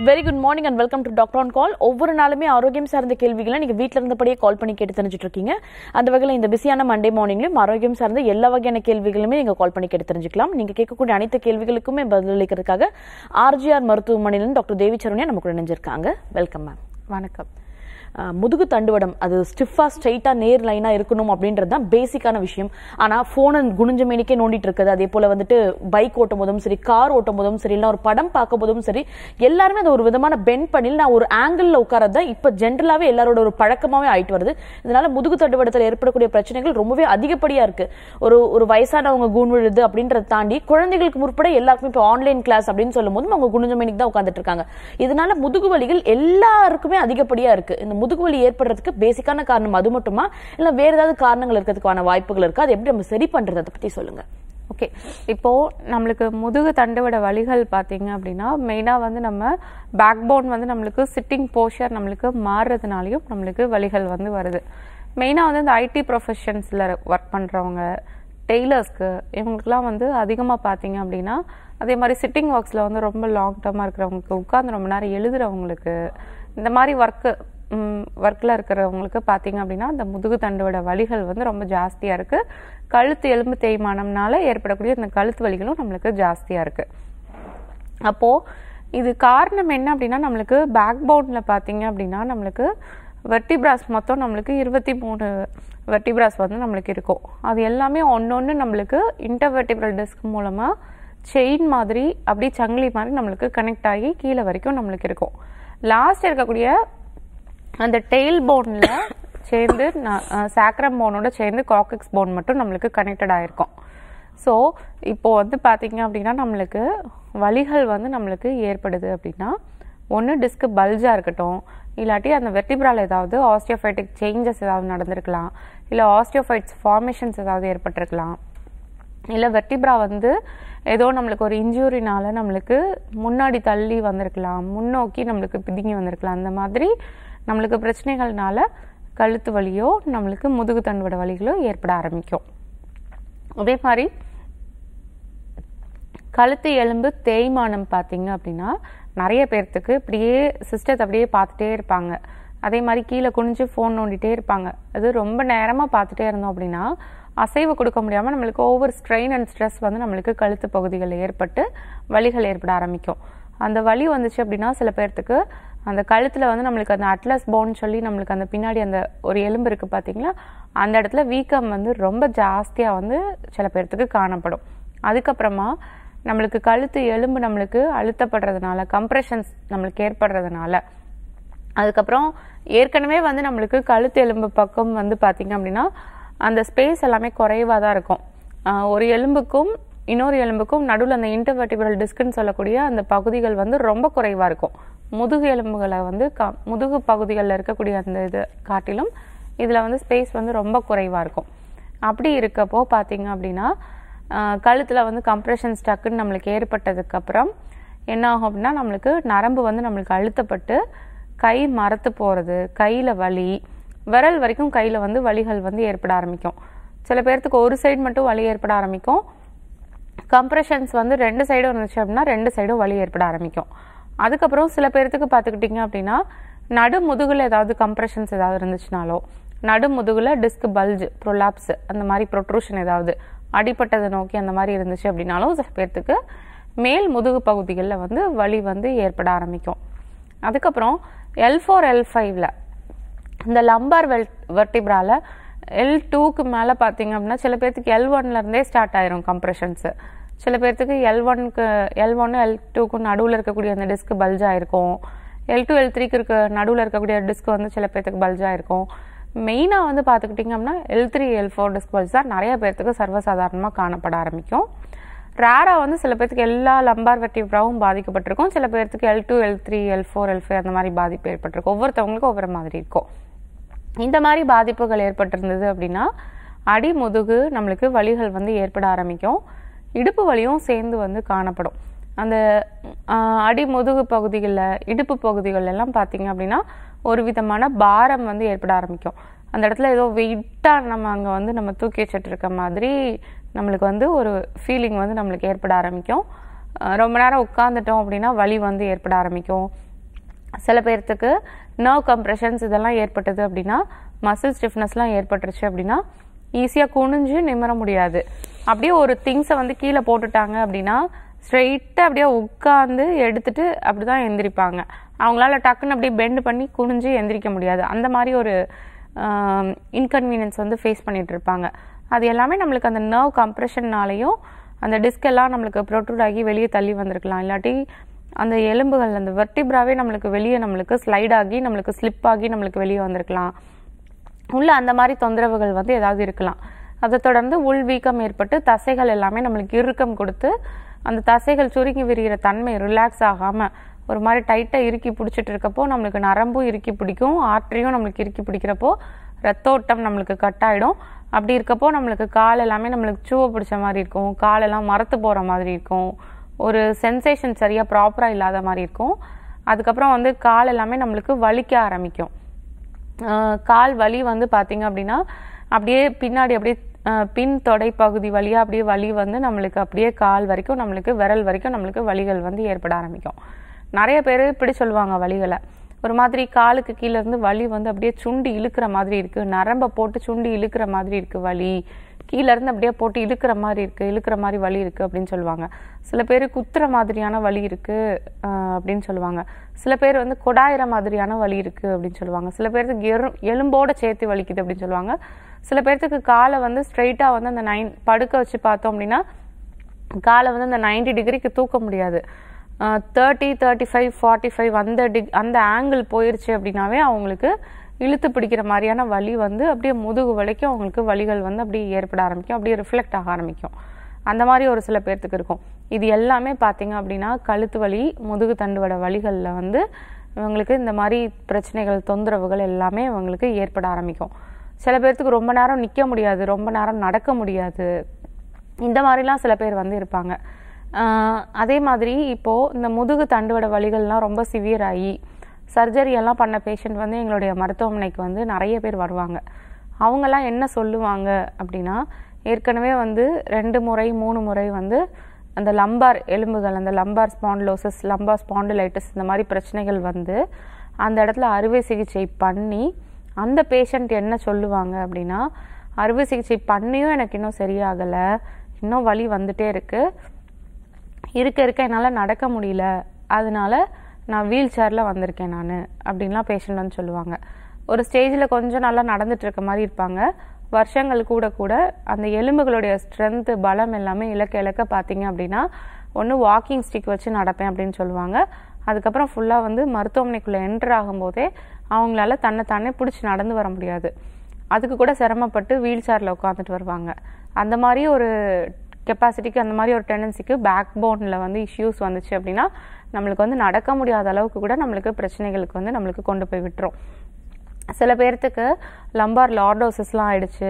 Very good morning and welcome to doctor on call ஒவ்வொரு நாளுமே ஆரோக்கியம் சார்ந்த கேள்விகளை நீங்க வீட்ல இருந்தபடியே கால் பண்ணி கேட்டு தெரிஞ்சுட்டு இருக்கீங்க அந்த வகையில் இந்த பிஸியான மண்டே மார்னிங்லயும் ஆரோக்கியம் சார்ந்த எல்லா வகையான கேள்விகளுமே நீங்க கால் பண்ணி கேட்டு தெரிஞ்சுக்கலாம் நீங்க கேட்கக்கூடிய அனைத்து கேள்விகளுக்குமே பதிலளிக்கிறதுக்காக ஆர்ஜிஆர் மருத்துவமனையிலிருந்து டாக்டர் தேவி சரண்யா நமக்கு இணைஞ்சிருக்காங்க வெல்கம் மேம் வணக்கம் அஹ் முதுகு தண்டுவடம் அது ஸ்டிஃபா ஸ்ட்ரைட்டா நேர் லைனா இருக்கணும் அப்படின்றது தான் பேசிக்கான விஷயம் ஆனா போனை குனிஞ்ச மேனிக்கே நோண்டிட்டு இருக்குது அதே போல வந்துட்டு பைக் ஓட்டும் போதும் சரி கார் ஓட்டும் போதும் சரி இல்லை ஒரு படம் பார்க்கும் போதும் சரி எல்லாருமே அது ஒரு விதமான பெண்ட் பண்ணி நான் ஒரு ஆங்கிள் உட்காரது தான் இப்ப ஜென்ரலாவே எல்லாரோட ஒரு பழக்கமாவே ஆயிட்டு வருது இதனால முதுகு தண்டுவடத்தில் ஏற்படக்கூடிய பிரச்சனைகள் ரொம்பவே அதிகப்படியா இருக்கு ஒரு ஒரு வயசானவங்க கூண் விழுது அப்படின்றத தாண்டி குழந்தைகளுக்கு முற்பட எல்லாருக்குமே இப்போ ஆன்லைன் கிளாஸ் அப்படின்னு சொல்லும் போது அவங்க குனிஞ்ச மேனிக்கு தான் உட்காந்துட்டு இருக்காங்க இதனால முதுகு வலிகள் எல்லாருக்குமே அதிகப்படியா இருக்கு இந்த முதுகு வலி ஏற்படுறதுக்கு பேசிக்கான காரணம் அது மட்டுமா இல்ல வேற ஏதாவது காரணங்கள் இருக்கிறதுக்கான வாய்ப்புகள் இருக்கு அது எப்படி நம்ம சரி பண்றது அதை பத்தி சொல்லுங்க ஓகே இப்போ நம்மளுக்கு முதுகு தண்டுவட வலிகள் பார்த்தீங்க அப்படின்னா மெயினாக வந்து நம்ம பேக் போன் வந்து நம்மளுக்கு சிட்டிங் போஷர் நம்மளுக்கு மாறுறதுனாலையும் நம்மளுக்கு வலிகள் வந்து வருது மெயினாக வந்து இந்த ஐடி ப்ரொஃபஷன்ஸில் ஒர்க் பண்ணுறவங்க டெய்லர்ஸ்க்கு இவங்களுக்குலாம் வந்து அதிகமாக பார்த்தீங்க அப்படின்னா அதே மாதிரி சிட்டிங் ஒர்க்ஸில் வந்து ரொம்ப லாங் டேர்மாக இருக்கிறவங்களுக்கு உட்காந்து ரொம்ப நேரம் எழுதுறவங்களுக்கு இந்த மாதிரி ஒர்க்கு ஒர்க்கில் இருக்கிறவங்களுக்கு பார்த்தீங்க அப்படின்னா அந்த முதுகு தண்டுவோட வலிகள் வந்து ரொம்ப ஜாஸ்தியாக இருக்குது கழுத்து எலும்பு தேய்மானம்னால ஏற்படக்கூடிய இந்த கழுத்து வலிகளும் நம்மளுக்கு ஜாஸ்தியாக இருக்குது அப்போது இது காரணம் என்ன அப்படின்னா நம்மளுக்கு பேக் பவுனில் பார்த்தீங்க அப்படின்னா நம்மளுக்கு வெர்டிபிராஸ் மொத்தம் நம்மளுக்கு இருபத்தி மூணு வெர்டிபிராஸ் வந்து நம்மளுக்கு இருக்கும் அது எல்லாமே ஒன்று நம்மளுக்கு இன்டர்வெர்டிபிரல் டிஸ்க் மூலமாக செயின் மாதிரி அப்படியே சங்கிலி மாதிரி நம்மளுக்கு கனெக்ட் ஆகி கீழே வரைக்கும் நம்மளுக்கு இருக்கும் லாஸ்ட் இருக்கக்கூடிய அந்த டெயில் போனில் சேர்ந்து சாக்ரம் போனோட சேர்ந்து காக்கெக்ஸ் போன் மட்டும் நம்மளுக்கு கனெக்டட் ஆயிருக்கும் ஸோ இப்போ வந்து பார்த்தீங்க அப்படின்னா நம்மளுக்கு வலிகள் வந்து நம்மளுக்கு ஏற்படுது அப்படின்னா ஒன்று டிஸ்க் பல்ஜாக இருக்கட்டும் இல்லாட்டி அந்த வெர்டிபிரால் ஏதாவது ஆஸ்டியோஃபைட்டிக் சேஞ்சஸ் ஏதாவது நடந்திருக்கலாம் இல்லை ஆஸ்டியோஃபைட்ஸ் ஃபார்மேஷன்ஸ் ஏதாவது ஏற்பட்டிருக்கலாம் இல்லை வெர்டிப்ரா வந்து ஏதோ நம்மளுக்கு ஒரு இன்ஜூரினால நம்மளுக்கு முன்னாடி தள்ளி வந்திருக்கலாம் முன்னோக்கி நம்மளுக்கு பிதுங்கி வந்திருக்கலாம் அந்த மாதிரி நம்மளுக்கு பிரச்சனைகள்னால கழுத்து வலியோ நம்மளுக்கு முதுகு தண்டுவட வலிகளோ ஏற்பட ஆரம்பிக்கும் அதே மாதிரி கழுத்து எலும்பு தேய்மானம் பார்த்தீங்க அப்படின்னா நிறைய பேர்த்துக்கு இப்படியே சிஸ்டத்தை அப்படியே பார்த்துட்டே இருப்பாங்க அதே மாதிரி கீழே குனிஞ்சு ஃபோன் நோண்டிட்டே இருப்பாங்க அது ரொம்ப நேரமாக பார்த்துட்டே இருந்தோம் அப்படின்னா அசைவு கொடுக்க முடியாமல் நம்மளுக்கு ஓவர் ஸ்ட்ரெயின் அண்ட் ஸ்ட்ரெஸ் வந்து நம்மளுக்கு கழுத்து பகுதிகளில் ஏற்பட்டு வலிகள் ஏற்பட ஆரம்பிக்கும் அந்த வலி வந்துச்சு அப்படின்னா சில பேர்த்துக்கு அந்த கழுத்தில் வந்து நம்மளுக்கு அந்த அட்லஸ் போன் சொல்லி நம்மளுக்கு அந்த பின்னாடி அந்த ஒரு எலும்பு இருக்குது பார்த்தீங்களா அந்த இடத்துல வீக்கம் வந்து ரொம்ப ஜாஸ்தியாக வந்து சில பேர்த்துக்கு காணப்படும் அதுக்கப்புறமா நம்மளுக்கு கழுத்து எலும்பு நம்மளுக்கு அழுத்தப்படுறதுனால கம்ப்ரெஷன்ஸ் நம்மளுக்கு ஏற்படுறதுனால அதுக்கப்புறம் ஏற்கனவே வந்து நம்மளுக்கு கழுத்து எலும்பு பக்கம் வந்து பார்த்தீங்க அப்படின்னா அந்த ஸ்பேஸ் எல்லாமே குறைவாக தான் இருக்கும் ஆஹ் ஒரு எலும்புக்கும் இன்னொரு எலும்புக்கும் நடுவில் அந்த இன்டர்வெர்டிபிரல் டிஸ்க்னு சொல்லக்கூடிய அந்த பகுதிகள் வந்து ரொம்ப குறைவாக இருக்கும் முதுகு எலும்புகளை வந்து க முதுகு பகுதிகளில் இருக்கக்கூடிய அந்த இது காட்டிலும் இதில் வந்து ஸ்பேஸ் வந்து ரொம்ப குறைவாக இருக்கும் அப்படி இருக்கப்போ பார்த்தீங்க அப்படின்னா கழுத்தில் வந்து கம்ப்ரெஷன் ஸ்டக்குன்னு நம்மளுக்கு ஏற்பட்டதுக்கப்புறம் என்ன ஆகும் அப்படின்னா நம்மளுக்கு நரம்பு வந்து நம்மளுக்கு அழுத்தப்பட்டு கை மரத்து போகிறது கையில் வலி விரல் வரைக்கும் கையில் வந்து வலிகள் வந்து ஏற்பட ஆரம்பிக்கும் சில பேர்த்துக்கு ஒரு சைடு மட்டும் வலி ஏற்பட ஆரம்பிக்கும் கம்ப்ரெஷன்ஸ் வந்து ரெண்டு சைடும் இருந்துச்சு அப்படின்னா ரெண்டு சைடும் வலி ஏற்பட ஆரம்பிக்கும் அதுக்கப்புறம் சில பேர்த்துக்கு பார்த்துக்கிட்டிங்க அப்படின்னா நடு முதுகில் ஏதாவது கம்ப்ரெஷன்ஸ் ஏதாவது இருந்துச்சுனாலோ நடு முதுகில் டிஸ்க் பல்ஜ் ப்ரொலாப்ஸ் அந்த மாதிரி ப்ரொட்ரூஷன் ஏதாவது அடிப்பட்டதை நோக்கி அந்த மாதிரி இருந்துச்சு அப்படின்னாலும் சில பேர்த்துக்கு மேல் முதுகு பகுதிகளில் வந்து வலி வந்து ஏற்பட ஆரம்பிக்கும் அதுக்கப்புறம் எல் ஃபோர் எல் ஃபைவ்ல இந்த லம்பார் வெல் வெர்டிப்ரால எல் டூக்கு மேலே பார்த்தீங்க அப்படின்னா சில பேர்த்துக்கு எல் ஒன்லேருந்தே ஸ்டார்ட் ஆயிரும் கம்ப்ரெஷன்ஸு சில பேர்த்துக்கு எல் ஒன்க்கு எல் ஒன்று எல் டூக்கு நடுவில் இருக்கக்கூடிய அந்த டிஸ்க் பல்ஜாக இருக்கும் எல் டூ எல் த்ரீக்கு இருக்க நடுவில் இருக்கக்கூடிய டிஸ்க் வந்து சில பேர்த்துக்கு பல்ஜாக இருக்கும் மெயினாக வந்து பார்த்துக்கிட்டிங்க அப்படின்னா L three L four disc bulge தான் நிறைய பேர்த்துக்கு சர்வசாதாரணமாக காணப்பட ஆரம்பிக்கும் ரேராக வந்து சில பேர்த்துக்கு எல்லா லம்பார் வெர்டிப்ராவும் பாதிக்கப்பட்டிருக்கும் சில பேர்த்துக்கு L two L three L four L five அந்த மாதிரி பாதிப்பு ஏற்பட்டிருக்கும் ஒவ்வொருத்தவங்களுக்கும் ஒவ்வொரு மாதிரி இருக்கும் இந்த மாதிரி பாதிப்புகள் ஏற்பட்டிருந்தது அப்படின்னா அடி முதுகு நம்மளுக்கு வலிகள் வந்து ஏற்பட ஆரம்பிக்கும் இடுப்பு வலியும் சேர்ந்து வந்து காணப்படும் அந்த ஆஹ், அடி முதுகு பகுதிகளில் இடுப்பு பகுதிகள் எல்லாம் பார்த்தீங்க அப்படின்னா ஒரு விதமான பாரம் வந்து ஏற்பட ஆரம்பிக்கும் அந்த இடத்துல ஏதோ வெயிட்டாக நம்ம அங்கே வந்து நம்ம தூக்கி வச்சுட்டு இருக்க மாதிரி நம்மளுக்கு வந்து ஒரு ஃபீலிங் வந்து நம்மளுக்கு ஏற்பட ஆரம்பிக்கும் அஹ் ரொம்ப நேரம் உட்காந்துட்டோம் அப்படின்னா வலி வந்து ஏற்பட ஆரம்பிக்கும் சில பேர்த்துக்கு நர்வ் கம்ப்ரெஷன்ஸ் இதெல்லாம் ஏற்பட்டது அப்படின்னா மசில் ஸ்டிஃப்னஸ்லாம் ஏற்பட்டுருச்சு அப்படின்னா ஈஸியாக குனிஞ்சு நிமிர முடியாது அப்படியே ஒரு திங்ஸை வந்து கீழே போட்டுட்டாங்க அப்படின்னா ஸ்ட்ரெயிட்டாக அப்படியே உட்காந்து எடுத்துட்டு அப்படி தான் எந்திரிப்பாங்க அவங்களால டக்குன்னு அப்படியே பெண்ட் பண்ணி குனிஞ்சு எந்திரிக்க முடியாது அந்த மாதிரி ஒரு இன்கன்வீனியன்ஸ் வந்து ஃபேஸ் பண்ணிட்டு இருப்பாங்க அது எல்லாமே நம்மளுக்கு அந்த நர்வ் கம்ப்ரெஷன்னாலையும் அந்த டிஸ்க் எல்லாம் நம்மளுக்கு ப்ரொட்ரூட் ஆகி வெளியே தள்ளி வந்திருக்கலாம் இல்லாட்டி அந்த எலும்புகள் அந்த வெர்டிப்ராவே நம்மளுக்கு வெளியே நம்மளுக்கு ஸ்லைட் ஆகி நம்மளுக்கு ஸ்லிப் ஆகி நம்மளுக்கு வெளியே வந்திருக்கலாம் உள்ள அந்த மாதிரி தொந்தரவுகள் வந்து ஏதாவது இருக்கலாம் அதை தொடர்ந்து உள் வீக்கம் ஏற்பட்டு தசைகள் எல்லாமே நம்மளுக்கு இறுக்கம் கொடுத்து அந்த தசைகள் சுருங்கி விரிகிற தன்மை ரிலாக்ஸ் ஆகாம ஒரு மாதிரி டைட்டாக இறுக்கி பிடிச்சிட்டு இருக்கப்போ நம்மளுக்கு நரம்பும் இறுக்கி பிடிக்கும் ஆற்றையும் நம்மளுக்கு இறுக்கி பிடிக்கிறப்போ ரத்தோட்டம் நம்மளுக்கு கட் ஆயிடும் அப்படி இருக்கப்போ நம்மளுக்கு கால் எல்லாமே நம்மளுக்கு சூவ பிடிச்ச மாதிரி இருக்கும் காலெல்லாம் மரத்து போகிற மாதிரி இருக்கும் ஒரு சென்சேஷன் சரியாக ப்ராப்பராக இல்லாத மாதிரி இருக்கும் அதுக்கப்புறம் வந்து கால் எல்லாமே நம்மளுக்கு வலிக்க ஆரம்பிக்கும் ஆஹ் கால் வலி வந்து பார்த்தீங்க அப்படின்னா அப்படியே பின்னாடி அப்படியே ஆஹ் பின் தொடை பகுதி வழியாக அப்படியே வலி வந்து நம்மளுக்கு அப்படியே கால் வரைக்கும் நம்மளுக்கு விரல் வரைக்கும் நம்மளுக்கு வலிகள் வந்து ஏற்பட ஆரம்பிக்கும் நிறைய பேர் இப்படி சொல்லுவாங்க வலிகளை ஒரு மாதிரி காலுக்கு கீழே இருந்து வலி வந்து அப்படியே சுண்டி இழுக்கிற மாதிரி இருக்கு நரம்பை போட்டு சுண்டி இழுக்கிற மாதிரி இருக்கு வலி கீழ இருந்து அப்படியே போட்டு இழுக்கிற மாதிரி இருக்கு இழுக்கிற மாதிரி வலி இருக்கு அப்படின்னு சொல்லுவாங்க சில பேர் குத்துற மாதிரியான வலி இருக்கு ஆஹ் அப்படின்னு சொல்லுவாங்க சில பேர் வந்து கொடாயிற மாதிரியான வலி இருக்கு அப்படின்னு சொல்லுவாங்க சில பேருக்கு எரு- எலும்போட சேர்த்து வலிக்குது அப்படின்னு சொல்லுவாங்க சில பேர்த்துக்கு காலை வந்து ஸ்ட்ரைட்டா வந்து அந்த நைன் படுக்க வச்சு பார்த்தோம் அப்படின்னா காலை வந்து அந்த 90 டிகிரிக்கு தூக்க முடியாது thirty thirty five forty five அந்த டிக் அந்த ஆங்கிள் போயிருச்சு அப்படின்னாவே அவங்களுக்கு இழுத்து பிடிக்கிற மாதிரியான வலி வந்து அப்படியே முதுகு வலிக்கும் அவங்களுக்கு வலிகள் வந்து அப்படியே ஏற்பட ஆரம்பிக்கும் அப்படியே ரிஃப்ளெக்ட் ஆக ஆரம்பிக்கும் அந்த மாதிரி ஒரு சில பேர்த்துக்கு இருக்கும் இது எல்லாமே பார்த்தீங்க அப்படின்னா கழுத்து வலி முதுகு தண்டுவட வலிகளில் வந்து இவங்களுக்கு இந்த மாதிரி பிரச்சனைகள் தொந்தரவுகள் எல்லாமே இவங்களுக்கு ஏற்பட ஆரம்பிக்கும் சில பேர்த்துக்கு ரொம்ப நேரம் நிற்க முடியாது ரொம்ப நேரம் நடக்க முடியாது இந்த மாதிரிலாம் சில பேர் வந்து இருப்பாங்க ஆஹ் அதே மாதிரி இப்போ இந்த முதுகு தண்டுவட வலிகள்லாம் ரொம்ப சிவியர் ஆகி சர்ஜரி எல்லாம் பண்ண பேஷண்ட் வந்து எங்களுடைய மருத்துவமனைக்கு வந்து நிறைய பேர் வருவாங்க அவங்கெல்லாம் என்ன சொல்லுவாங்க அப்படின்னா ஏற்கனவே வந்து ரெண்டு முறை மூணு முறை வந்து அந்த லம்பார் எலும்புகள் அந்த லம்பார் ஸ்பாண்டிலோசிஸ் லம்பார் ஸ்பாண்டிலைட்டிஸ் இந்த மாதிரி பிரச்சனைகள் வந்து அந்த இடத்துல அறுவை சிகிச்சை பண்ணி அந்த பேஷண்ட் என்ன சொல்லுவாங்க அப்படின்னா அறுவை சிகிச்சை பண்ணியும் எனக்கு இன்னும் சரியாகலை இன்னும் வலி வந்துட்டே இருக்கு இருக்க இருக்க என்னால் நடக்க முடியல அதனால நான் வீல் சேரில் வந்திருக்கேன் நான் அப்படின்லாம் பேஷண்ட் வந்து சொல்லுவாங்க ஒரு ஸ்டேஜில் கொஞ்சம் நல்லா நடந்துட்டு இருக்க மாதிரி இருப்பாங்க வருஷங்கள் கூட கூட அந்த எலும்புகளுடைய ஸ்ட்ரென்த்து பலம் எல்லாமே இலக்க இலக்க பார்த்தீங்க அப்படின்னா ஒன்று வாக்கிங் ஸ்டிக் வச்சு நடப்பேன் அப்படின்னு சொல்லுவாங்க அதுக்கப்புறம் ஃபுல்லாக வந்து மருத்துவமனைக்குள்ளே என்டர் ஆகும்போதே அவங்களால தன்னை தானே பிடிச்சி நடந்து வர முடியாது அதுக்கு கூட சிரமப்பட்டு வீல் சேரில் உட்காந்துட்டு வருவாங்க அந்த மாதிரி ஒரு கெப்பாசிட்டிக்கு அந்த மாதிரி ஒரு டெண்டன்சிக்கு பேக் போனில் வந்து இஷ்யூஸ் வந்துச்சு அப்படின்னா நம்மளுக்கு வந்து நடக்க முடியாத அளவுக்கு கூட நம்மளுக்கு பிரச்சனைகளுக்கு வந்து நம்மளுக்கு கொண்டு போய் விட்டுரும் சில பேர்த்துக்கு லம்பார் லார்டோசிஸ்லாம் ஆயிடுச்சு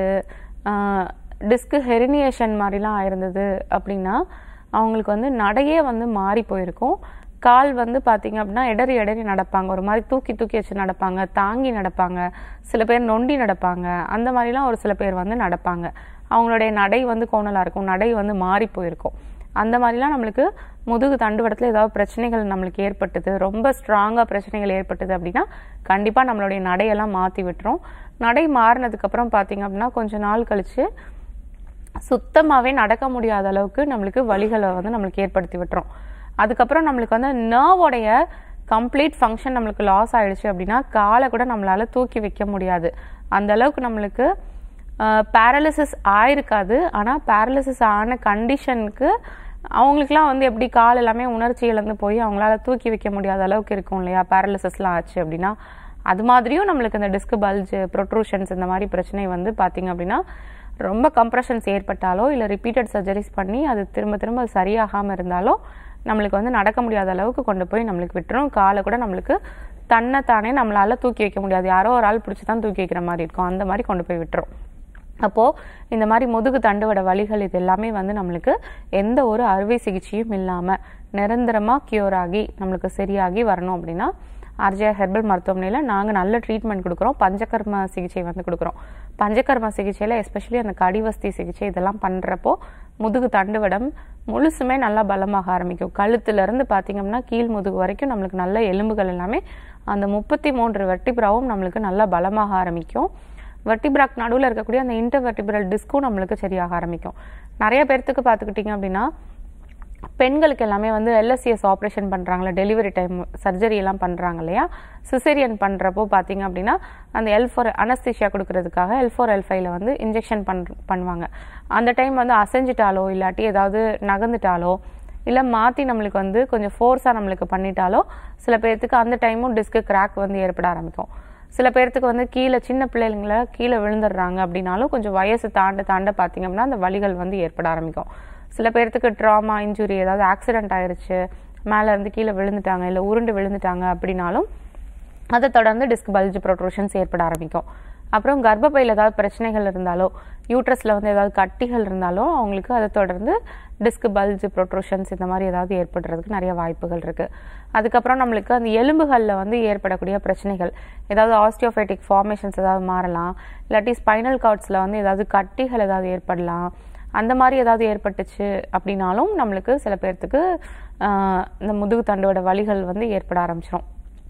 டிஸ்க் ஹெரினியேஷன் மாதிரிலாம் ஆயிருந்தது அப்படின்னா அவங்களுக்கு வந்து நடையே வந்து மாறி போயிருக்கும் கால் வந்து பார்த்தீங்க அப்படின்னா இடறி இடறி நடப்பாங்க ஒரு மாதிரி தூக்கி தூக்கி வச்சு நடப்பாங்க தாங்கி நடப்பாங்க சில பேர் நொண்டி நடப்பாங்க அந்த மாதிரிலாம் ஒரு சில பேர் வந்து நடப்பாங்க அவங்களுடைய நடை வந்து கோணலாக இருக்கும் நடை வந்து மாறி போயிருக்கும் அந்த மாதிரிலாம் நம்மளுக்கு முதுகு தண்டுவடத்தில் ஏதாவது பிரச்சனைகள் நம்மளுக்கு ஏற்பட்டது ரொம்ப ஸ்ட்ராங்காக பிரச்சனைகள் ஏற்பட்டது அப்படின்னா கண்டிப்பாக நம்மளுடைய நடையெல்லாம் மாற்றி விட்டுரும் நடை மாறினதுக்கப்புறம் பார்த்தீங்க அப்படின்னா கொஞ்ச நாள் கழிச்சு சுத்தமாகவே நடக்க முடியாத அளவுக்கு நம்மளுக்கு வலிகளை வந்து நம்மளுக்கு ஏற்படுத்தி விட்டுரும் அதுக்கப்புறம் நம்மளுக்கு வந்து நர்வோடைய கம்ப்ளீட் ஃபங்க்ஷன் நம்மளுக்கு லாஸ் ஆயிடுச்சு அப்படின்னா காலை கூட நம்மளால தூக்கி வைக்க முடியாது அந்த அளவுக்கு நம்மளுக்கு பேரலிசிஸ் ஆயிருக்காது ஆனால் பேரலிசிஸ் ஆன கண்டிஷனுக்கு அவங்களுக்குலாம் வந்து எப்படி கால் எல்லாமே உணர்ச்சி இழந்து போய் அவங்களால தூக்கி வைக்க முடியாத அளவுக்கு இருக்கும் இல்லையா பேரலிசிஸ்லாம் ஆச்சு அப்படின்னா அது மாதிரியும் நம்மளுக்கு இந்த டிஸ்க் பல்ஜ் ப்ரொட்ரூஷன்ஸ் இந்த மாதிரி பிரச்சனை வந்து பார்த்தீங்க அப்படின்னா ரொம்ப கம்ப்ரெஷன்ஸ் ஏற்பட்டாலோ இல்லை ரிப்பீட்டட் சர்ஜரிஸ் பண்ணி அது திரும்ப திரும்ப அது சரியாகாமல் இருந்தாலோ நம்மளுக்கு வந்து நடக்க முடியாத அளவுக்கு கொண்டு போய் நம்மளுக்கு விட்டுரும் காலை கூட நம்மளுக்கு தன்னை தானே நம்மளால தூக்கி வைக்க முடியாது யாரோ ஒரு ஆள் பிடிச்சி தான் தூக்கி வைக்கிற மாதிரி இருக்கும் அந்த மாதிரி கொண்டு போய் விட்டுரும் அப்போது இந்த மாதிரி முதுகு தண்டுவட வலிகள் இது எல்லாமே வந்து நம்மளுக்கு எந்த ஒரு அறுவை சிகிச்சையும் இல்லாமல் நிரந்தரமாக க்யூர் ஆகி நம்மளுக்கு சரியாகி வரணும் அப்படின்னா ஆர்ஜியா ஹெர்பல் மருத்துவமனையில் நாங்கள் நல்ல ட்ரீட்மெண்ட் கொடுக்குறோம் பஞ்சகர்ம சிகிச்சை வந்து கொடுக்குறோம் பஞ்சகர்ம சிகிச்சையில் எஸ்பெஷலி அந்த கடிவஸ்தி சிகிச்சை இதெல்லாம் பண்ணுறப்போ முதுகு தண்டுவடம் முழுசுமே நல்லா பலமாக ஆரம்பிக்கும் கழுத்துல இருந்து பார்த்தீங்கன்னா கீழ் முதுகு வரைக்கும் நம்மளுக்கு நல்ல எலும்புகள் எல்லாமே அந்த முப்பத்தி மூன்று வெர்டிபிராவும் நம்மளுக்கு நல்லா பலமாக ஆரம்பிக்கும் வெர்டிபிராக் நடுவில் இருக்கக்கூடிய அந்த இன்டர்வெர்டிபிரல் டிஸ்க்கும் நம்மளுக்கு சரியாக ஆரம்பிக்கும் நிறைய பேர்த்துக்கு பார்த்துக்கிட்டிங்க அப்படின்னா பெண்களுக்கு எல்லாமே வந்து எல்எஸ்சிஎஸ் ஆப்ரேஷன் பண்ணுறாங்களே டெலிவரி டைம் சர்ஜரி எல்லாம் பண்ணுறாங்க இல்லையா சிசேரியன் பண்ணுறப்போ பார்த்தீங்க அப்படின்னா அந்த எல் ஃபோர் அனஸ்தீஷியா கொடுக்கறதுக்காக எல் ஃபோர் எல் ஃபைவ்ல வந்து இன்ஜெக்ஷன் பண் பண்ணுவாங்க அந்த டைம் வந்து அசைஞ்சிட்டாலோ இல்லாட்டி ஏதாவது நகர்ந்துட்டாலோ இல்லை மாற்றி நம்மளுக்கு வந்து கொஞ்சம் ஃபோர்ஸாக நம்மளுக்கு பண்ணிட்டாலோ சில பேர்த்துக்கு அந்த டைமும் டிஸ்க்கு கிராக் வந்து ஏற்பட ஆரம்பிக்கும் சில பேர்த்துக்கு வந்து கீழே சின்ன பிள்ளைங்கள கீழே விழுந்துடுறாங்க அப்படின்னாலும் கொஞ்சம் வயசு தாண்ட தாண்ட பார்த்தீங்க அப்படின்னா அந்த வலிகள் வந்து ஏற்பட ஆரம்பிக்கும் சில பேர்த்துக்கு ட்ராமா இன்ஜுரி ஏதாவது ஆக்சிடென்ட் ஆயிருச்சு மேலே இருந்து கீழே விழுந்துட்டாங்க இல்லை உருண்டு விழுந்துட்டாங்க அப்படின்னாலும் அதை தொடர்ந்து டிஸ்க் பல்ஜ் ப்ரொட்ரூஷன்ஸ் ஏற்பட ஆரம்பிக்கும் அப்புறம் கர்ப்பப்பையில் ஏதாவது பிரச்சனைகள் இருந்தாலோ யூட்ரஸில் வந்து ஏதாவது கட்டிகள் இருந்தாலோ அவங்களுக்கு அதை தொடர்ந்து டிஸ்க் பல்ஜ் ப்ரொட்ரூஷன்ஸ் இந்த மாதிரி ஏதாவது ஏற்படுறதுக்கு நிறைய வாய்ப்புகள் இருக்குது அதுக்கப்புறம் நம்மளுக்கு அந்த எலும்புகளில் வந்து ஏற்படக்கூடிய பிரச்சனைகள் ஏதாவது ஆஸ்டியோஃபைட்டிக் ஃபார்மேஷன்ஸ் ஏதாவது மாறலாம் இல்லாட்டி ஸ்பைனல் கார்ட்ஸில் வந்து ஏதாவது கட்டிகள் ஏதாவது ஏற்படலாம் அந்த மாதிரி ஏதாவது ஏற்பட்டுச்சு அப்படின்னாலும் நம்மளுக்கு சில பேர்த்துக்கு ஆஹ், இந்த முதுகு தண்டோட வலிகள் வந்து ஏற்பட ஆரம்பிச்சிடும்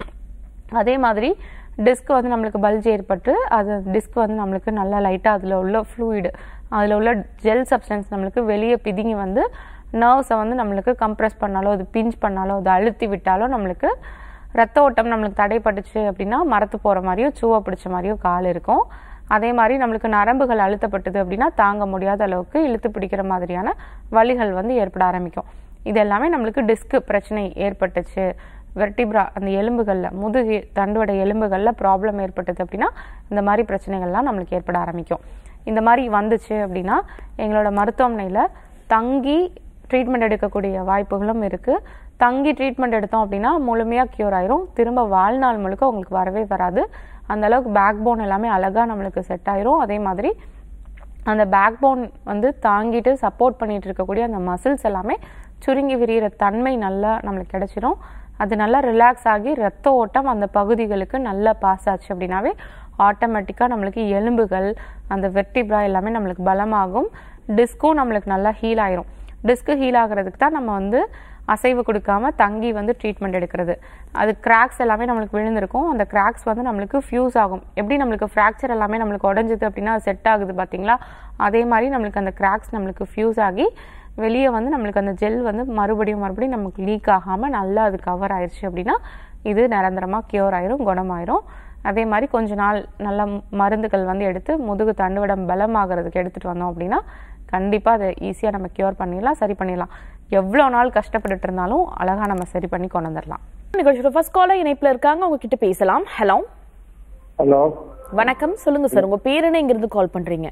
அதே மாதிரி டிஸ்க் வந்து நம்மளுக்கு பல்ஜ் ஏற்பட்டு அது டிஸ்க் வந்து நம்மளுக்கு நல்லா லைட்டாக அதில் உள்ள ஃப்ளூயிடு அதில் உள்ள ஜெல் சப்ஸ்டன்ஸ் நம்மளுக்கு வெளியே பிதுங்கி வந்து நர்வ்ஸை வந்து நம்மளுக்கு கம்ப்ரெஸ் பண்ணாலோ அது பிஞ்ச் பண்ணாலோ அது அழுத்தி விட்டாலோ நம்மளுக்கு ரத்த ஓட்டம் நம்மளுக்கு தடைப்பட்டுச்சு அப்படின்னா மரத்து போகிற மாதிரியோ சூவை பிடிச்ச மாதிரியோ கால் இருக்கும் அதே மாதிரி நம்மளுக்கு நரம்புகள் அழுத்தப்பட்டது அப்படின்னா தாங்க முடியாத அளவுக்கு இழுத்து பிடிக்கிற மாதிரியான வலிகள் வந்து ஏற்பட ஆரம்பிக்கும் இது எல்லாமே நம்மளுக்கு டிஸ்க் பிரச்சனை ஏற்பட்டுச்சு வெர்டிப்ரா அந்த எலும்புகளில் முதுகு தண்டுவடை எலும்புகளில் ப்ராப்ளம் ஏற்பட்டது அப்படின்னா இந்த மாதிரி பிரச்சனைகள்லாம் நம்மளுக்கு ஏற்பட ஆரம்பிக்கும் இந்த மாதிரி வந்துச்சு அப்படின்னா எங்களோட மருத்துவமனையில் தங்கி ட்ரீட்மெண்ட் எடுக்கக்கூடிய வாய்ப்புகளும் இருக்குது தங்கி ட்ரீட்மெண்ட் எடுத்தோம் அப்படின்னா முழுமையாக க்யூர் ஆயிரும் திரும்ப வாழ்நாள் முழுக்க உங்களுக்கு வரவே வராது அந்த அளவுக்கு பேக் போன் எல்லாமே அழகாக நம்மளுக்கு செட் ஆயிரும் அதே மாதிரி அந்த பேக் போன் வந்து தாங்கிட்டு சப்போர்ட் பண்ணிட்டு இருக்கக்கூடிய அந்த மசில்ஸ் எல்லாமே சுருங்கி விரிகிற தன்மை நல்லா நம்மளுக்கு கிடைச்சிரும் அது நல்லா ரிலாக்ஸ் ஆகி ரத்த ஓட்டம் அந்த பகுதிகளுக்கு நல்லா பாஸ் ஆச்சு அப்படின்னாவே ஆட்டோமேட்டிக்காக நம்மளுக்கு எலும்புகள் அந்த வெர்டிப்ரா எல்லாமே நம்மளுக்கு பலமாகும் டிஸ்க்கும் நம்மளுக்கு நல்லா ஹீல் ஆயிரும் டிஸ்க்கு ஹீல் ஆகுறதுக்கு தான் நம்ம வந்து அசைவு கொடுக்காம தங்கி வந்து ட்ரீட்மெண்ட் எடுக்கிறது அது கிராக்ஸ் எல்லாமே நம்மளுக்கு விழுந்திருக்கும் அந்த கிராக்ஸ் வந்து நம்மளுக்கு ஃபியூஸ் ஆகும் எப்படி நம்மளுக்கு ஃப்ராக்சர் எல்லாமே நம்மளுக்கு உடஞ்சது அப்படின்னா அது செட் ஆகுது பார்த்தீங்களா அதே மாதிரி நம்மளுக்கு அந்த கிராக்ஸ் நம்மளுக்கு ஃபியூஸ் ஆகி வெளியே வந்து நம்மளுக்கு அந்த ஜெல் வந்து மறுபடியும் மறுபடியும் நமக்கு லீக் ஆகாமல் நல்லா அது கவர் ஆயிருச்சு அப்படின்னா இது நிரந்தரமாக க்யூர் ஆயிரும் குணமாயிரும் அதே மாதிரி கொஞ்ச நாள் நல்ல மருந்துகள் வந்து எடுத்து முதுகு தண்டுவடம் பலமாகிறதுக்கு எடுத்துகிட்டு வந்தோம் அப்படின்னா கண்டிப்பாக அதை ஈஸியாக நம்ம க்யூர் பண்ணிடலாம் சரி பண்ணிடலாம் எவ்வளோ நாள் கஷ்டப்பட்டுட்டு இருந்தாலும் அழகாக நம்ம சரி பண்ணி கொண்டு வந்துடலாம் நிகழ்ச்சியோட ஃபர்ஸ்ட் காலர் இணைப்புல இருக்காங்க அவங்க கிட்ட பேசலாம் ஹலோ ஹலோ வணக்கம் சொல்லுங்க சார் உங்க பேர் என்ன இங்கிருந்து கால் பண்றீங்க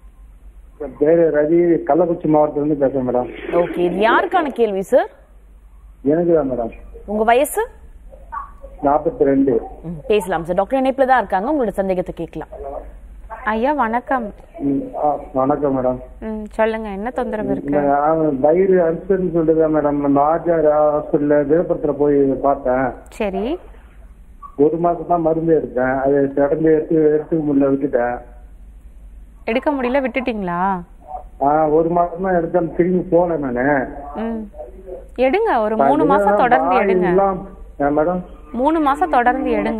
என் பேரு ரவி கள்ளக்குறிச்சி மாவட்டத்திலிருந்து பேசுறேன் மேடம் ஓகே இது யாருக்கான கேள்வி சார் எனக்கு தான் மேடம் உங்க வயசு நாற்பத்தி ரெண்டு ம், பேசலாம் சார் டாக்டர் இணைப்புல தான் இருக்காங்க உங்களோட சந்தேகத்தை கேட்கலாம் ஐயா வணக்கம் ம், ஆ, வணக்கம் மேடம் ம் சொல்லுங்க என்ன தொந்தரவு இருக்கு நான் வயிறு அல்சர்னு சொல்லிட்டு மேடம் நம்ம ஆர்ஜிஆர் ஹாஸ்பிட்டல்ல விழுப்புரத்துல போய் பார்த்தேன் சரி ஒரு மாசம் தான் மருந்து எடுத்தேன் அது சடங்கு எடுத்து எடுத்துக்க முடியல விட்டுட்டேன் எடுக்க முடியல விட்டுட்டீங்களா ஆ ஒரு மாசம் தான் எடுத்தேன் திரும்பி போனேன் நானு ம் எடுங்க ஒரு மூணு மாசம் தொடர்ந்து வாய் எடுங்க எல்லாம் ஆ, மேடம் மூணு மாசம் தொடர்ந்து எடுங்க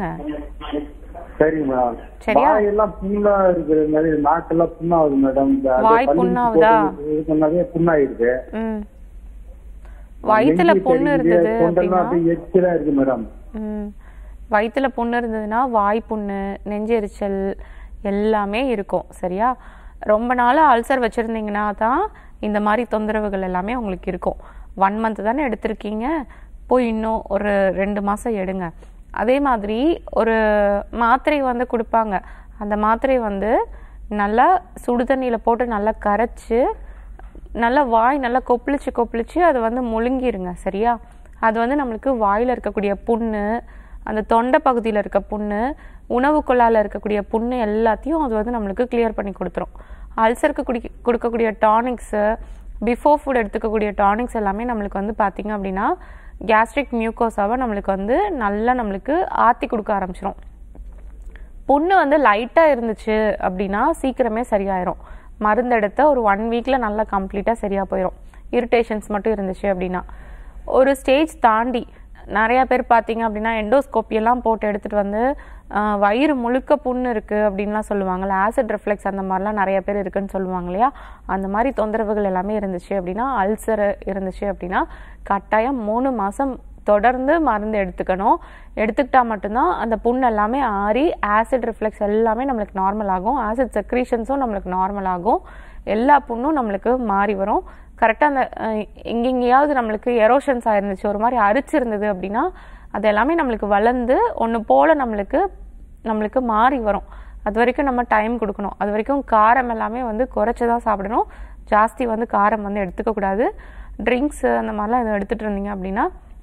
சரி மேடம் சரியா? வாயெல்லாம் புண்ணா இருக்கிற மாதிரி நாக்கெல்லாம் புண்ணாகுது மேடம் இந்த அது வாய் பல்லு புண்ணாகுதா? போட்டு இது பண்ணாவே புண்ணாயிருக்கு ம் வயித்துல நெஞ்சு புண்ணு தெரியுது, இருந்தது தொண்டெல்லாம் அப்படின்னா அப்படியே எரிச்சலா இருக்கு மேடம் ம் வயித்துல புண்ணு இருந்ததுன்னா வாய் புண்ணு நெஞ்செரிச்சல் எல்லாமே இருக்கும் சரியா ரொம்ப நாள் அல்சர் வச்சுருந்தீங்கன்னா தான் இந்த மாதிரி தொந்தரவுகள் எல்லாமே உங்களுக்கு இருக்கும் ஒன் மந்த் தானே எடுத்திருக்கீங்க போய் இன்னும் ஒரு ரெண்டு மாதம் எடுங்க அதே மாதிரி ஒரு மாத்திரை வந்து கொடுப்பாங்க அந்த மாத்திரை வந்து நல்லா சுடு தண்ணியில் போட்டு நல்லா கரைச்சி நல்லா வாய் நல்லா கொப்பளிச்சு கொப்பளிச்சு அதை வந்து முழுங்கிருங்க சரியா அது வந்து நம்மளுக்கு வாயில் இருக்கக்கூடிய புண்ணு அந்த தொண்டை பகுதியில் இருக்க புண்ணு உணவு குழாயில் இருக்கக்கூடிய புண்ணு எல்லாத்தையும் அது வந்து நம்மளுக்கு கிளியர் பண்ணி கொடுத்துரும் அல்சருக்கு குடி கொடுக்கக்கூடிய டானிக்ஸு பிஃபோர் ஃபுட் எடுத்துக்கக்கூடிய டானிக்ஸ் எல்லாமே நம்மளுக்கு வந்து பார்த்தீங்க அப்படின்னா கேஸ்ட்ரிக் மியூக்கோஸாவை நம்மளுக்கு வந்து நல்லா நம்மளுக்கு ஆற்றி கொடுக்க ஆரம்பிச்சிரும் புண்ணு வந்து லைட்டாக இருந்துச்சு அப்படின்னா சீக்கிரமே சரியாயிரும் மருந்து எடுத்த ஒரு ஒன் வீக்கில் நல்லா கம்ப்ளீட்டாக சரியாக போயிடும் இரிட்டேஷன்ஸ் மட்டும் இருந்துச்சு அப்படின்னா ஒரு ஸ்டேஜ் தாண்டி நிறைய பேர் பார்த்தீங்க அப்படின்னா எண்டோஸ்கோப்பி எல்லாம் போட்டு எடுத்துட்டு வந்து ஆஹ், வயிறு முழுக்க புண்ணு இருக்கு அப்படின்லாம் சொல்லுவாங்கல்ல ஆசிட் ரிஃப்ளெக்ஸ் அந்த மாதிரிலாம் நிறைய பேர் இருக்குன்னு சொல்லுவாங்க இல்லையா அந்த மாதிரி தொந்தரவுகள் எல்லாமே இருந்துச்சு அப்படின்னா அல்சர் இருந்துச்சு அப்படின்னா கட்டாயம் மூணு மாசம் தொடர்ந்து மருந்து எடுத்துக்கணும் எடுத்துக்கிட்டா மட்டும்தான் அந்த புண் எல்லாமே ஆறி ஆசிட் ரிஃப்ளெக்ஸ் எல்லாமே நம்மளுக்கு நார்மல் ஆகும் ஆசிட் செக்ரீஷன்ஸும் நம்மளுக்கு நார்மல் ஆகும் எல்லா புண்ணும் நம்மளுக்கு மாறி வரும் கரெக்டாக அந்த அஹ், எங்கெங்கேயாவது நம்மளுக்கு எரோஷன்ஸ் ஆயிருந்துச்சு ஒரு மாதிரி அரிச்சிருந்தது அப்படின்னா அது எல்லாமே நம்மளுக்கு வளர்ந்து ஒன்று போல நம்மளுக்கு நம்மளுக்கு மாறி வரும் அது வரைக்கும் நம்ம டைம் கொடுக்கணும் அது வரைக்கும் காரம் எல்லாமே வந்து குறைச்சி தான் சாப்பிடணும் ஜாஸ்தி வந்து காரம் வந்து எடுத்துக்க கூடாது ட்ரிங்க்ஸ் அந்த மாதிரிலாம் எதுவும் எடுத்துட்டு இருந்தீங்க அப்படின்னா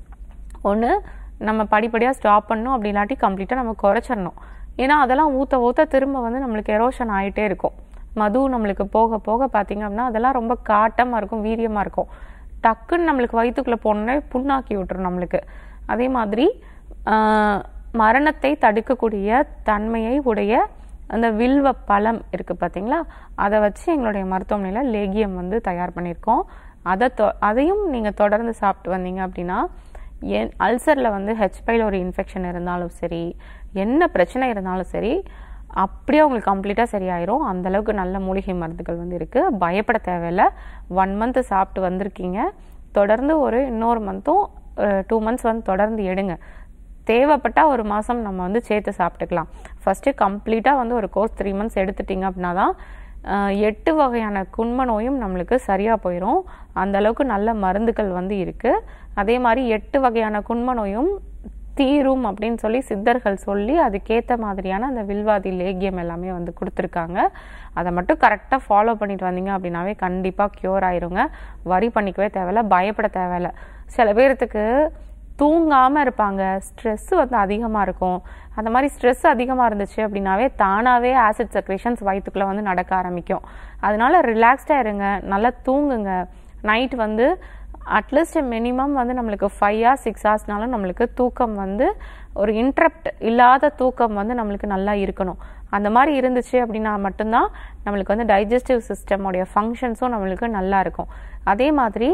ஒன்று நம்ம படிப்படியாக ஸ்டாப் பண்ணணும் அப்படி இல்லாட்டி கம்ப்ளீட்டாக நம்ம குறைச்சிடணும் ஏன்னா அதெல்லாம் ஊற்ற ஊற்ற திரும்ப வந்து நம்மளுக்கு எரோஷன் ஆகிட்டே இருக்கும் மது நம்மளுக்கு போக போக பார்த்தீங்க அப்படின்னா அதெல்லாம் ரொம்ப காட்டமாக இருக்கும் வீரியமாக இருக்கும் டக்குன்னு நம்மளுக்கு வயிற்றுக்குள்ளே போனோன்னே புண்ணாக்கி விட்டுரும் நம்மளுக்கு அதே மாதிரி ஆஹ், மரணத்தை தடுக்கக்கூடிய தன்மையை உடைய அந்த வில்வ பழம் இருக்குது பார்த்தீங்களா அதை வச்சு எங்களுடைய மருத்துவமனையில் லேகியம் வந்து தயார் பண்ணியிருக்கோம் அதை தொ அதையும் நீங்கள் தொடர்ந்து சாப்பிட்டு வந்தீங்க அப்படின்னா என் அல்சரில் வந்து ஹெச் ஒரு இன்ஃபெக்ஷன் இருந்தாலும் சரி என்ன பிரச்சனை இருந்தாலும் சரி அப்படியே உங்களுக்கு கம்ப்ளீட்டாக சரியாயிரும் அந்த அளவுக்கு நல்ல மூலிகை மருந்துகள் வந்து இருக்குது பயப்பட தேவையில்லை ஒன் மந்த் சாப்பிட்டு வந்திருக்கீங்க தொடர்ந்து ஒரு இன்னொரு மந்த்தும் டூ மந்த்ஸ் வந்து தொடர்ந்து எடுங்க தேவைப்பட்டா ஒரு மாதம் நம்ம வந்து சேர்த்து சாப்பிட்டுக்கலாம் ஃபஸ்ட்டு கம்ப்ளீட்டாக வந்து ஒரு கோர்ஸ் த்ரீ மந்த்ஸ் எடுத்துட்டீங்க அப்படின்னா தான் அஹ், எட்டு வகையான குண்ம நோயும் நம்மளுக்கு சரியாக போயிடும் அந்த அளவுக்கு நல்ல மருந்துகள் வந்து இருக்குது அதே மாதிரி எட்டு வகையான குண்ம நோயும் தீரும் அப்படின்னு சொல்லி சித்தர்கள் சொல்லி அதுக்கேற்ற மாதிரியான அந்த வில்வாதி லேகியம் எல்லாமே வந்து கொடுத்துருக்காங்க அதை மட்டும் கரெக்டாக ஃபாலோ பண்ணிட்டு வந்தீங்க அப்படின்னாவே கண்டிப்பாக க்யூர் ஆயிருங்க வரி பண்ணிக்கவே தேவையில்ல பயப்பட தேவையில்ல சில பேர்த்துக்கு தூங்காமல் இருப்பாங்க ஸ்ட்ரெஸ் வந்து அதிகமாக இருக்கும் அந்த மாதிரி ஸ்ட்ரெஸ் அதிகமாக இருந்துச்சு அப்படின்னாவே தானாகவே ஆசிட் செக்ரேஷன்ஸ் வயிற்றுக்குள்ளே வந்து நடக்க ஆரம்பிக்கும் அதனால ரிலாக்ஸ்டாக இருங்க நல்லா தூங்குங்க நைட் வந்து அட்லீஸ்ட் மினிமம் வந்து நம்மளுக்கு ஃபைவ் ஹார்ஸ் சிக்ஸ் ஹார்ஸ்னாலும் நம்மளுக்கு தூக்கம் வந்து ஒரு இன்ட்ரப்ட் இல்லாத தூக்கம் வந்து நம்மளுக்கு நல்லா இருக்கணும் அந்த மாதிரி இருந்துச்சு அப்படின்னா மட்டும்தான் நம்மளுக்கு வந்து டைஜஸ்டிவ் சிஸ்டமோடைய ஃபங்க்ஷன்ஸும் நம்மளுக்கு நல்லா இருக்கும் அதே மாதிரி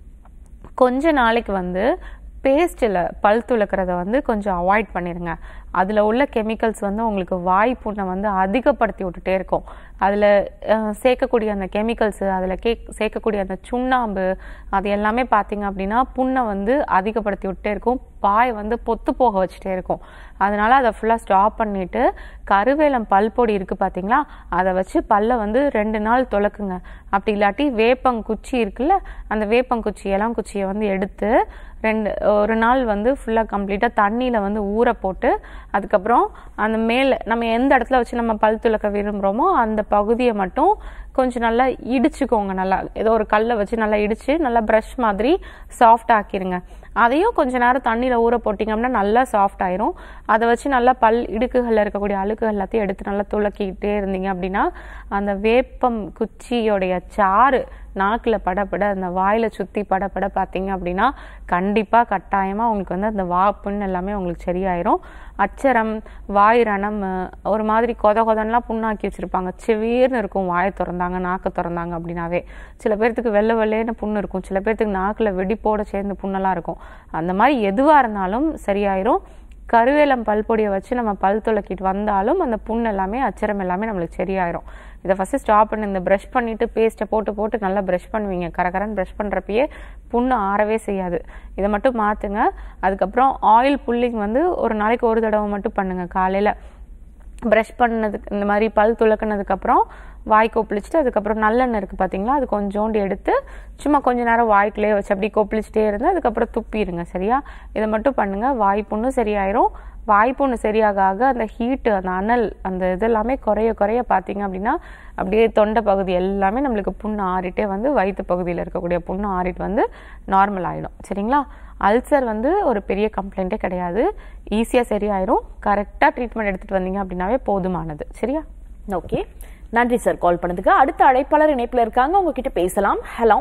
கொஞ்ச நாளைக்கு வந்து பேஸ்ட்டில் பல் துளக்கிறத வந்து கொஞ்சம் அவாய்ட் பண்ணிடுங்க அதில் உள்ள கெமிக்கல்ஸ் வந்து உங்களுக்கு வாய் புண்ணை வந்து அதிகப்படுத்தி விட்டுட்டே இருக்கும் அதில் சேர்க்கக்கூடிய அந்த கெமிக்கல்ஸு அதில் கே சேர்க்கக்கூடிய அந்த சுண்ணாம்பு அது எல்லாமே பார்த்தீங்க அப்படின்னா புண்ணை வந்து அதிகப்படுத்தி விட்டுட்டே இருக்கும் வாய் வந்து பொத்து போக வச்சுட்டே இருக்கும் அதனால அதை ஃபுல்லாக ஸ்டாப் பண்ணிட்டு கருவேலம் பல் பொடி இருக்குது பார்த்தீங்களா அதை வச்சு பல்லை வந்து ரெண்டு நாள் துலக்குங்க அப்படி இல்லாட்டி வேப்பங்குச்சி இருக்குல்ல அந்த வேப்பங்குச்சி இளங்குச்சியை வந்து எடுத்து ரெண்டு ஒரு நாள் வந்து ஃபுல்லாக கம்ப்ளீட்டாக தண்ணியில் வந்து ஊற போட்டு அதுக்கப்புறம் அந்த மேலே நம்ம எந்த இடத்துல வச்சு நம்ம பல் துலக்க விரும்புகிறோமோ அந்த பகுதியை மட்டும் கொஞ்சம் நல்லா இடிச்சுக்கோங்க நல்லா ஏதோ ஒரு கல்லை வச்சு நல்லா இடிச்சு நல்லா ப்ரஷ் மாதிரி சாஃப்ட் ஆக்கிருங்க அதையும் கொஞ்ச நேரம் தண்ணியில் ஊற போட்டிங்க அப்படின்னா நல்லா சாஃப்ட் ஆயிரும் அதை வச்சு நல்லா பல் இடுக்குகளில் இருக்கக்கூடிய அழுக்குகள் எல்லாத்தையும் எடுத்து நல்லா துளக்கிக்கிட்டே இருந்தீங்க அப்படின்னா அந்த வேப்பம் குச்சியோடைய சாறு நாக்கில் படப்பட அந்த வாயில் சுற்றி படப்பட பார்த்தீங்க அப்படின்னா கண்டிப்பாக கட்டாயமாக உங்களுக்கு வந்து அந்த வா புண் எல்லாமே உங்களுக்கு சரியாயிரும் அச்சரம் வாய் ரணம் ஒரு மாதிரி கொத கொதன்லாம் புண்ணாக்கி வச்சுருப்பாங்க செவீர்னு இருக்கும் வாயை திறந்தாங்க நாக்கு திறந்தாங்க அப்படின்னாவே சில பேர்த்துக்கு வெள்ளை வெள்ளைன்னு புண்ணு இருக்கும் சில பேர்த்துக்கு நாக்கில் வெடிப்போட சேர்ந்து புண்ணெல்லாம் இருக்கும் அந்த மாதிரி எதுவாக இருந்தாலும் சரியாயிரும் கருவேலம் பல் பொடியை வச்சு நம்ம பல் துளக்கிட்டு வந்தாலும் அந்த புண் எல்லாமே அச்சரம் எல்லாமே நம்மளுக்கு சரியாயிரும் இதை ஃபஸ்ட்டு ஸ்டாப் பண்ணி இந்த ப்ரஷ் பண்ணிவிட்டு பேஸ்ட்டை போட்டு போட்டு நல்லா ப்ரஷ் பண்ணுவீங்க கரகரன்னு ப்ரஷ் பண்ணுறப்பயே புண்ணு ஆறவே செய்யாது இதை மட்டும் மாற்றுங்க அதுக்கப்புறம் ஆயில் புல்லிங் வந்து ஒரு நாளைக்கு ஒரு தடவை மட்டும் பண்ணுங்கள் காலையில் ப்ரஷ் பண்ணதுக்கு இந்த மாதிரி பல் துளக்குனதுக்கப்புறம் வாய் கொப்பளிச்சுட்டு அதுக்கப்புறம் நல்லெண்ணெய் இருக்குது பார்த்தீங்களா அது கொஞ்சோண்டு எடுத்து சும்மா கொஞ்ச நேரம் வாய்க்குள்ளே வச்சு அப்படி கொப்பளிச்சுட்டே இருந்து அதுக்கப்புறம் துப்பிடுங்க சரியா இதை மட்டும் பண்ணுங்கள் வாய் புண்ணும் சரியாயிரும் வாய் புண்ணு சரியாக ஆக அந்த ஹீட்டு அந்த அனல் அந்த இதெல்லாமே குறைய குறைய பார்த்தீங்க அப்படின்னா அப்படியே தொண்டை பகுதி எல்லாமே நம்மளுக்கு புண்ணு ஆறிட்டே வந்து வயிற்று பகுதியில் இருக்கக்கூடிய புண்ணு ஆறிட்டு வந்து நார்மல் ஆகிடும் சரிங்களா அல்சர் வந்து ஒரு பெரிய கம்ப்ளைண்ட்டே கிடையாது ஈஸியாக சரியாயிரும் கரெக்டாக ட்ரீட்மெண்ட் எடுத்துகிட்டு வந்தீங்க அப்படின்னாவே போதுமானது சரியா ஓகே நன்றி சார் கால் பண்ணதுக்கு அடுத்த அழைப்பாளர் இணைப்புல இருக்காங்க உங்ககிட்ட பேசலாம் ஹலோ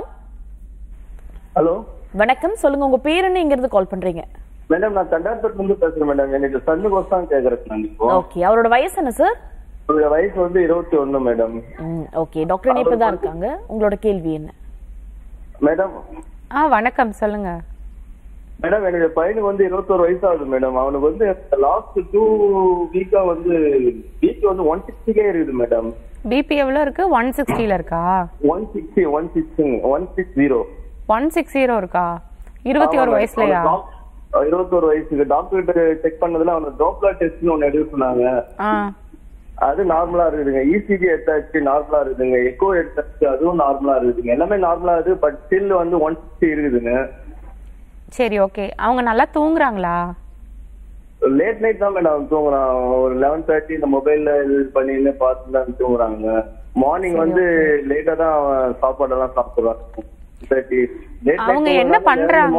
ஹலோ வணக்கம் சொல்லுங்க உங்க பேர் என்ன இங்க இருந்து கால் பண்றீங்க மேடம் நான் தண்டார்பேட் இருந்து பேசுறேன் மேடம் எனக்கு சன்னு கோஸ் தான் கேக்குறேன் நான் இப்போ ஓகே அவரோட வயசு என்ன சார் அவருடைய வயசு வந்து இருபத்தி ஒண்ணு மேடம் ஓகே டாக்டர் இணைப்பு தான் இருக்காங்க உங்களோட கேள்வி என்ன மேடம் ஆ வணக்கம் சொல்லுங்க மேடம் என்னுடைய பையனுக்கு வந்து இருபத்தோரு வயசு ஆகுது மேடம் அவனுக்கு வந்து லாஸ்ட் டூ வீக்கா வந்து வீக் வந்து ஒன் சிக்ஸ்டிக்கே இருக்குது மேடம் பிபி எவ்வளோ இருக்கு ஒன் சிக்ஸ்டியில் இருக்கா one sixty one sixty one six zero one six zero இருக்கா இருபத்தி ஒரு வயசுலயா இருபத்தோரு வயசுக்கு டாக்டர் கிட்ட செக் பண்ணதுல அவனுக்கு டோப்லா டெஸ்ட்னு ஒன்னு எடுக்க சொன்னாங்க ஆ அது நார்மலா இருக்குதுங்க இசிஜி எடுத்தாச்சு நார்மலா இருக்குதுங்க எக்கோ எடுத்தாச்சு அதுவும் நார்மலா இருக்குதுங்க எல்லாமே நார்மலா இருக்கு பட் ஸ்டில் வந்து ஒன் சிக்ஸ்டி இருக்குதுங்க சரி ஓகே அவங்க நல்லா தூங்குறாங்களா லேட் நைட் தான் மேடம் தூங்குறான் ஒரு லெவன் தேர்ட்டி இந்த மொபைல்ல இது பண்ணி பார்த்து தான் தூங்குறாங்க மார்னிங் வந்து லேட்டா தான் அவன் சாப்பாடெல்லாம் சாப்பிடுறான் தேர்ட்டி அவங்க என்ன பண்றாங்க?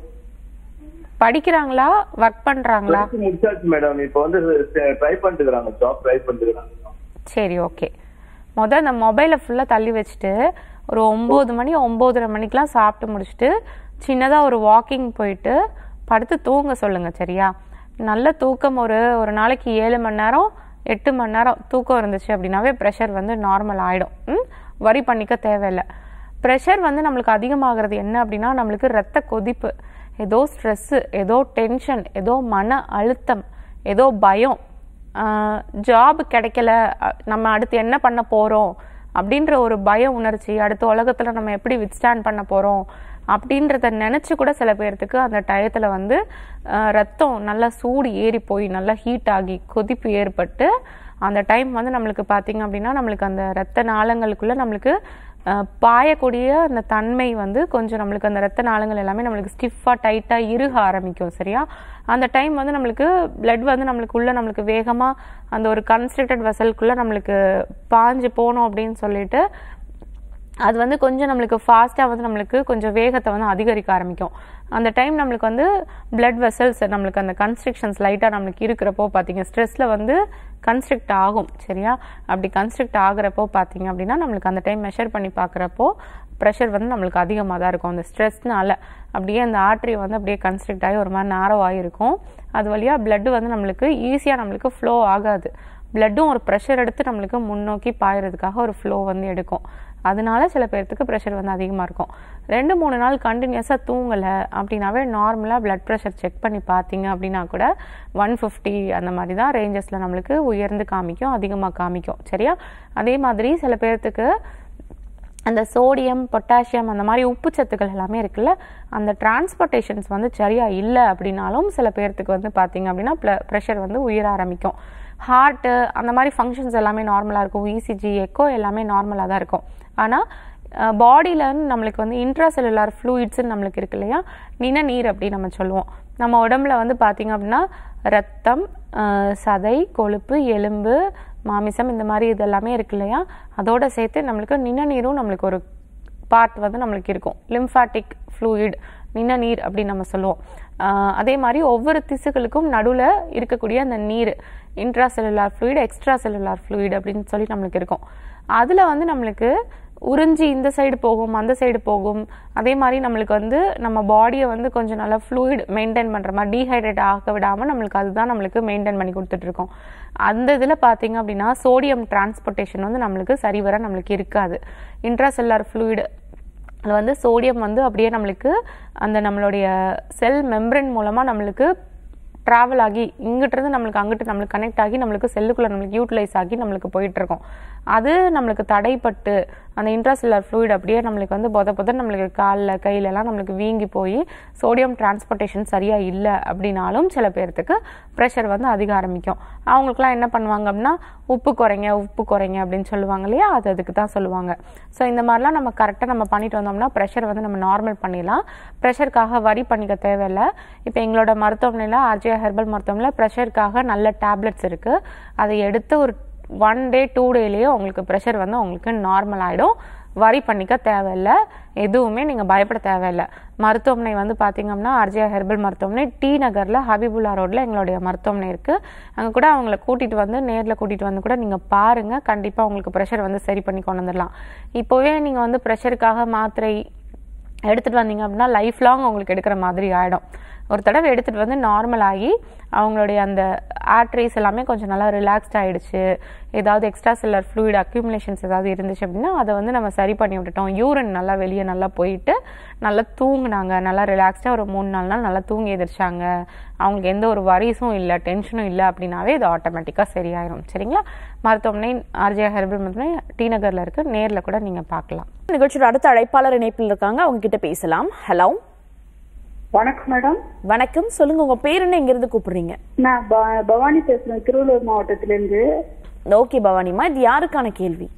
படிக்கிறாங்களா ஒர்க் பண்றாங்களா முடிச்சாச்சு மேடம் இப்போ வந்து ட்ரை பண்ணிட்டுக்கிறாங்க ஜாப் ட்ரை பண்ணிட்டுக்கிறாங்க சரி ஓகே முதல் அந்த மொபைலை ஃபுல்லாக தள்ளி வச்சுட்டு ஒரு ஒம்பது மணி ஒம்போதரை மணிக்கெலாம் சாப்பிட்டு முடிச்சுட்டு சின்னதாக ஒரு வாக்கிங் போயிட்டு படுத்து தூங்க சொல்லுங்க சரியா நல்ல தூக்கம் ஒரு ஒரு நாளைக்கு ஏழு மணி நேரம் எட்டு மணி நேரம் தூக்கம் இருந்துச்சு அப்படின்னாவே ப்ரெஷர் வந்து நார்மல் ஆகிடும் ம் வரி பண்ணிக்க தேவையில்லை ப்ரெஷர் வந்து நம்மளுக்கு அதிகமாகிறது என்ன அப்படின்னா நம்மளுக்கு ரத்த கொதிப்பு ஏதோ ஸ்ட்ரெஸ்ஸு ஏதோ டென்ஷன் ஏதோ மன அழுத்தம் ஏதோ பயம் ஜாப் கிடைக்கல அ, நம்ம அடுத்து என்ன பண்ண போகிறோம் அப்படின்ற ஒரு பய உணர்ச்சி அடுத்த உலகத்தில் நம்ம எப்படி வித்ஸ்டாண்ட் பண்ண போகிறோம் அப்படின்றத நினச்சி கூட சில பேர்த்துக்கு அந்த டயத்தில் வந்து அஹ், ரத்தம் நல்லா சூடு ஏறி போய் நல்லா ஹீட் ஆகி கொதிப்பு ஏற்பட்டு அந்த டைம் வந்து நம்மளுக்கு பார்த்தீங்க அப்படின்னா நம்மளுக்கு அந்த ரத்த நாளங்களுக்குள்ள நம்மளுக்கு அஹ், பாயக்கூடிய அந்த தன்மை வந்து கொஞ்சம் நம்மளுக்கு அந்த ரத்த நாளங்கள் எல்லாமே நம்மளுக்கு ஸ்டிஃபாக டைட்டாக இறுக ஆரம்பிக்கும் சரியா அந்த டைம் வந்து நம்மளுக்கு blood வந்து நம்மளுக்கு உள்ள நம்மளுக்கு வேகமாக அந்த ஒரு கன்ஸ்ட்ரக்டட் வெசலுக்குள்ளே நம்மளுக்கு பாஞ்சு போகணும் அப்படின்னு சொல்லிட்டு அது வந்து கொஞ்சம் நம்மளுக்கு ஃபாஸ்ட்டாக வந்து நம்மளுக்கு கொஞ்சம் வேகத்தை வந்து அதிகரிக்க ஆரம்பிக்கும் அந்த டைம் நம்மளுக்கு வந்து பிளட் வெசல்ஸ் நம்மளுக்கு அந்த கன்ஸ்ட்ரக்ஷன்ஸ் லைட்டாக நம்மளுக்கு இருக்கிறப்போ பார்த்தீங்க ஸ்ட்ரெஸ்ஸில் வந்து கன்ஸ்ட்ரக்ட் ஆகும் சரியா அப்படி கன்ஸ்ட்ரக்ட் ஆகுறப்போ பார்த்தீங்க அப்படின்னா நம்மளுக்கு அந்த டைம் மெஷர் பண்ணி பார்க்குறப்போ ப்ரெஷர் வந்து நம்மளுக்கு அதிகமாக தான் இருக்கும் அந்த ஸ்ட்ரெஸ்னால அப்படியே அந்த ஆர்ட்ரி வந்து அப்படியே கன்ஸ்ட்ரக்ட் ஆகி ஒரு மாதிரி நேரோ ஆகிருக்கும் அது வழியாக பிளட் வந்து நம்மளுக்கு ஈஸியாக நம்மளுக்கு ஃப்ளோ ஆகாது பிளட்டும் ஒரு ப்ரெஷர் எடுத்து நம்மளுக்கு முன்னோக்கி பாயறதுக்காக ஒரு ஃப்ளோ வந்து எடுக்கும் அதனால சில பேர்த்துக்கு ப்ரெஷர் வந்து அதிகமாக இருக்கும் ரெண்டு மூணு நாள் கண்டினியூஸாக தூங்கலை அப்படின்னாவே நார்மலாக பிளட் ப்ரெஷர் செக் பண்ணி பார்த்தீங்க அப்படின்னா கூட ஒன் ஃபிஃப்டி அந்த மாதிரி தான் ரேஞ்சஸில் நம்மளுக்கு உயர்ந்து காமிக்கும் அதிகமாக காமிக்கும் சரியா அதே மாதிரி சில பேர்த்துக்கு அந்த சோடியம் பொட்டாசியம் அந்த மாதிரி உப்பு சத்துக்கள் எல்லாமே இருக்குல்ல அந்த டிரான்ஸ்போர்ட்டேஷன்ஸ் வந்து சரியா இல்லை அப்படின்னாலும் சில பேர்த்துக்கு வந்து பார்த்தீங்க அப்படின்னா ப்ரெஷர் வந்து உயர ஆரம்பிக்கும் ஹார்ட்டு அந்த மாதிரி ஃபங்க்ஷன்ஸ் எல்லாமே நார்மலாக இருக்கும் இசிஜி எக்கோ எல்லாமே நார்மலாக தான் இருக்கும் ஆனால் பாடியில் நம்மளுக்கு வந்து இன்ட்ராசெல்லுலார் ஃப்ளூயிட்ஸ்னு நம்மளுக்கு இருக்கு இல்லையா நின நீர் அப்படின்னு நம்ம சொல்லுவோம் நம்ம உடம்புல வந்து பார்த்தீங்க அப்படின்னா ரத்தம் அஹ், சதை கொழுப்பு எலும்பு மாமிசம் இந்த மாதிரி இது எல்லாமே இருக்கு இல்லையா அதோட சேர்த்து நம்மளுக்கு நிணநீரும் நம்மளுக்கு ஒரு பார்ட் வந்து நம்மளுக்கு இருக்கும் லிம்ஃபாட்டிக் ஃப்ளூயிட் நிணநீர் அப்படின்னு நம்ம சொல்லுவோம் ஆஹ் அதே மாதிரி ஒவ்வொரு திசுக்களுக்கும் நடுவில் இருக்கக்கூடிய அந்த நீர் intra cellular fluid extra cellular fluid அப்படின்னு சொல்லி நம்மளுக்கு இருக்கும் அதில் வந்து நம்மளுக்கு உறிஞ்சி இந்த சைடு போகும் அந்த சைடு போகும் அதே மாதிரி நம்மளுக்கு வந்து நம்ம பாடியை வந்து கொஞ்சம் நல்லா ஃப்ளூயிட் மெயின்டைன் பண்ணுற மாதிரி டீஹைட்ரேட் ஆக விடாமல் நம்மளுக்கு அதுதான் நம்மளுக்கு மெயின்டைன் பண்ணி கொடுத்துட்ருக்கோம் அந்த இதில் பார்த்தீங்க அப்படின்னா சோடியம் டிரான்ஸ்போர்ட்டேஷன் வந்து நம்மளுக்கு சரிவர நம்மளுக்கு இருக்காது இன்ட்ராசெல்லார் ஃப்ளூயிட் அது வந்து சோடியம் வந்து அப்படியே நம்மளுக்கு அந்த நம்மளுடைய செல் மெம்பரன் மூலமாக நம்மளுக்கு ட்ராவல் ஆகி இங்கிட்டிருந்து நம்மளுக்கு அங்கிட்டு நம்மளுக்கு கனெக்ட் ஆகி நம்மளுக்கு செல்லுக்குள்ளே நம்மளுக்கு யூட்டிலைஸ் ஆகி நம்மளுக்கு போயிட்டு இருக்கோம் அது நம்மளுக்கு தடைப்பட்டு அந்த இன்ட்ராசெல்லார் ஃப்ளூயிட் அப்படியே நம்மளுக்கு வந்து பொத பொத நம்மளுக்கு காலில் கையிலலாம் நம்மளுக்கு வீங்கி போய் சோடியம் டிரான்ஸ்போர்ட்டேஷன் சரியாக இல்லை அப்படின்னாலும் சில பேர்த்துக்கு ப்ரெஷர் வந்து அதிக ஆரம்பிக்கும் அவங்களுக்குலாம் என்ன பண்ணுவாங்க அப்படின்னா உப்பு குறைங்க உப்பு குறைங்க அப்படின்னு சொல்லுவாங்க இல்லையா அது அதுக்கு தான் சொல்லுவாங்க ஸோ இந்த மாதிரிலாம் நம்ம கரெக்டாக நம்ம பண்ணிட்டு வந்தோம்னா ப்ரெஷர் வந்து நம்ம நார்மல் பண்ணிடலாம் ப்ரெஷருக்காக வரி பண்ணிக்க தேவையில்லை இப்போ எங்களோட மருத்துவமனையில் ஆர்ஜியா ஹெர்பல் மருத்துவமனையில் ப்ரெஷருக்காக நல்ல டேப்லெட்ஸ் இருக்குது அதை எடுத்து ஒரு ஒன் டே டூ டேலேயே உங்களுக்கு ப்ரெஷர் வந்து உங்களுக்கு நார்மல் ஆகிடும் வரி பண்ணிக்க தேவையில்லை எதுவுமே நீங்கள் பயப்பட தேவையில்லை மருத்துவமனை வந்து பார்த்தீங்கன்னா ஆர்ஜியா ஹெர்பல் மருத்துவமனை டி நகரில் ஹபிபுல்லா ரோட்டில் எங்களுடைய மருத்துவமனை இருக்குது அங்கே கூட அவங்கள கூட்டிகிட்டு வந்து நேரில் கூட்டிகிட்டு வந்து கூட நீங்கள் பாருங்கள் கண்டிப்பாக உங்களுக்கு ப்ரெஷர் வந்து சரி பண்ணி கொண்டு வந்துடலாம் இப்போவே நீங்கள் வந்து ப்ரெஷருக்காக மாத்திரை எடுத்துகிட்டு வந்தீங்க அப்படின்னா லைஃப் லாங் உங்களுக்கு எடுக்கிற மாதிரி ஆகிடும் ஒரு தடவை எடுத்துகிட்டு வந்து நார்மல் ஆகி அவங்களுடைய அந்த ஆர்ட்ரிஸ் எல்லாமே கொஞ்சம் நல்லா ரிலாக்ஸ்ட் ஆகிடுச்சு ஏதாவது எக்ஸ்ட்ரா செல்லர் ஃப்ளூயிட் அக்யூமுலேஷன்ஸ் ஏதாவது இருந்துச்சு அப்படின்னா அதை வந்து நம்ம சரி பண்ணி விட்டுட்டோம் யூரின் நல்லா வெளியே நல்லா போயிட்டு நல்லா தூங்குனாங்க நல்லா ரிலாக்ஸ்டாக ஒரு மூணு நாலு நாள் நல்லா தூங்கி எதிர்ச்சாங்க அவங்களுக்கு எந்த ஒரு வரிஸும் இல்லை டென்ஷனும் இல்லை அப்படின்னாவே இது ஆட்டோமேட்டிக்காக சரியாயிரும் சரிங்களா மருத்துவமனை ஆர்ஜே ஹெர்பல் மருத்துவமனை டி நகரில் இருக்கு நேரில் கூட நீங்கள் பார்க்கலாம் நிகழ்ச்சியோட அடுத்த அழைப்பாளர் இணைப்பில் இருக்காங்க அவங்க கிட்ட பேசலாம் ஹலோ வணக்கம் மேடம் வணக்கம் சொல்லுங்க உங்க பேர் என்ன எங்க இருந்து கூப்பிடுறீங்க நான் ப- பவானி பேசுறேன் திருவள்ளூர் மாவட்டத்துல இருந்து ஓகே பவானிமா இது யாருக்கான கேள்வி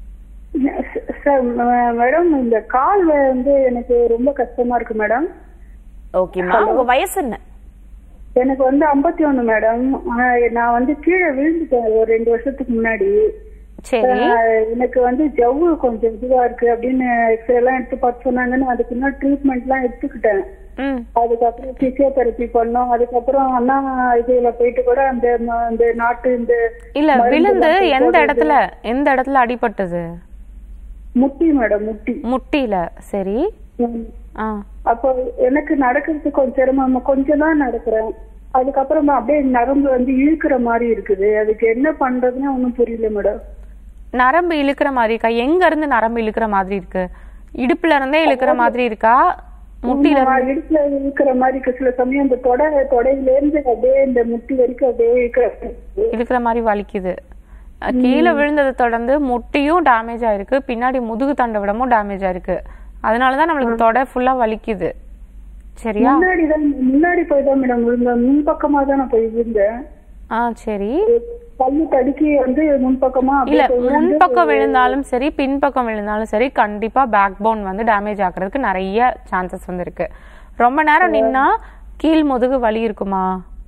ச- சார் ம- மேடம் இந்த கால் வந்து எனக்கு ரொம்ப கஷ்டமா இருக்கு மேடம் ஓகேம்மா உங்க வயசு என்ன எனக்கு வந்து 51 ஒண்ணு மேடம் ஆனா, நான் வந்து கீழே விழுந்துட்டேன் ஒரு ரெண்டு வருஷத்துக்கு முன்னாடி சரி ஆஹ், எனக்கு வந்து ஜவ்வு கொஞ்சம் இதுவா இருக்கு அப்படின்னு எக்ஸ்ரே எல்லாம் எடுத்து பார்த்து சொன்னாங்கன்னு அதுக்கு இன்னும் ட்ரீட்மெண்ட் எல்லாம் எடுத்துக்கிட்டேன் ம் அதுக்கப்புறம் பிசியோதெரப்பி பண்ணோம் அதுக்கப்புறம் அண்ணா இதுல போயிட்டு கூட அந்த ம- இந்த நாட்டு இந்த இல்ல மருந்து விழுந்து எல்லாம் போய் எந்த போடுறது. இடத்துல எந்த இடத்துல அடிபட்டது முட்டி மேடம் முட்டி முட்டியில சரி ம். ஆ அப்போ எனக்கு நடக்கிறதுக்கு கொஞ்சம் சிரமம் கொஞ்சம் தான் நடக்கிறேன் அதுக்கப்புறமா அப்படியே நரம்பு வந்து இழுக்கிற மாதிரி இருக்குது அதுக்கு என்ன பண்றதுன்னு ஒன்றும் புரியல மேடம் நரம்பு இழுக்கிற மாதிரி இருக்கா எங்க இருந்து நரம்பு இழுக்கிற மாதிரி இருக்கு இடுப்புல இருந்தே இழுக்கிற மாதிரி இருக்கா முட்டியில ஆமா, இடுப்புல இழுக்கிற மாதிரி இருக்கு சில சமயம் இந்த தொடை தொடையில இருந்து அப்படியே இந்த முட்டி வரைக்கும் அப்படியே இழுக்கிற மாதிரி இருக்கு. இழுக்கிற மாதிரி வலிக்குது அஹ் கீழே விழுந்ததை தொடர்ந்து முட்டியும் டேமேஜ் ஆயிருக்கு பின்னாடி முதுகு தண்டவிடமும் டேமேஜ் ஆயிருக்கு அதனாலதான் நம்மளுக்கு தொடை ஃபுல்லா வலிக்குது சரியா முன்னாடி தான் முன்னாடி போய் தான் மேடம் விழுந்தேன் முன்பக்கமா தான் நான் போய் விழுந்தேன் ஆ சரி பல்லு தடுக்கி வந்து முன்பக்கமா இல்ல அப்படியே போய் விழுந்து முன்பக்கம் விழுந்தாலும் சரி பின்பக்கம் விழுந்தாலும் சரி கண்டிப்பா பேக் போன் வந்து டேமேஜ் ஆகுறதுக்கு நிறைய சான்சஸ் வந்து இருக்கு ரொம்ப நேரம் நின்னா கீழ் முதுகு வலி இருக்குமா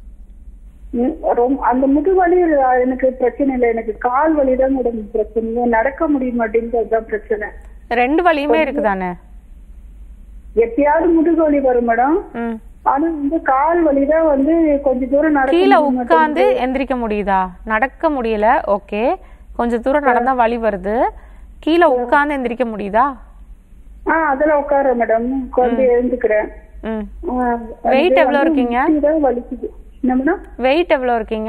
ம், ரொம்ப அந்த முதுவலி எனக்கு பிரச்சனை இல்லை எனக்கு கால் வலி தான் மேடம் பிரச்சனை நடக்க முடிய மாட்டேங்குது அதுதான் பிரச்சனை ரெண்டு வலியுமே இருக்குதானே எப்பயாவது முதுகு வலி வரும் மேடம் ம் ஆனா வந்து கால் வலி தான் வந்து கொஞ்ச தூரம் நடக்க கீழே முடிய மாட்டேங்குது. உட்கார்ந்து எந்திரிக்க முடியுதா நடக்க முடியல ஓகே கொஞ்ச தூரம் நடந்தா வலி வருது கீழே உட்கார்ந்து எந்திரிக்க முடியுதா ஆ அதெல்லாம் உட்கார மேடம் உட்கார்ந்து எழுந்துக்கிறேன் ம் ஆ, Weight அது எவ்வளவு வந்து இருக்கீங்க? முட்டி தான் வலிக்குது என்ன மேடம் வெயிட் எவ்வளவு இருக்கீங்க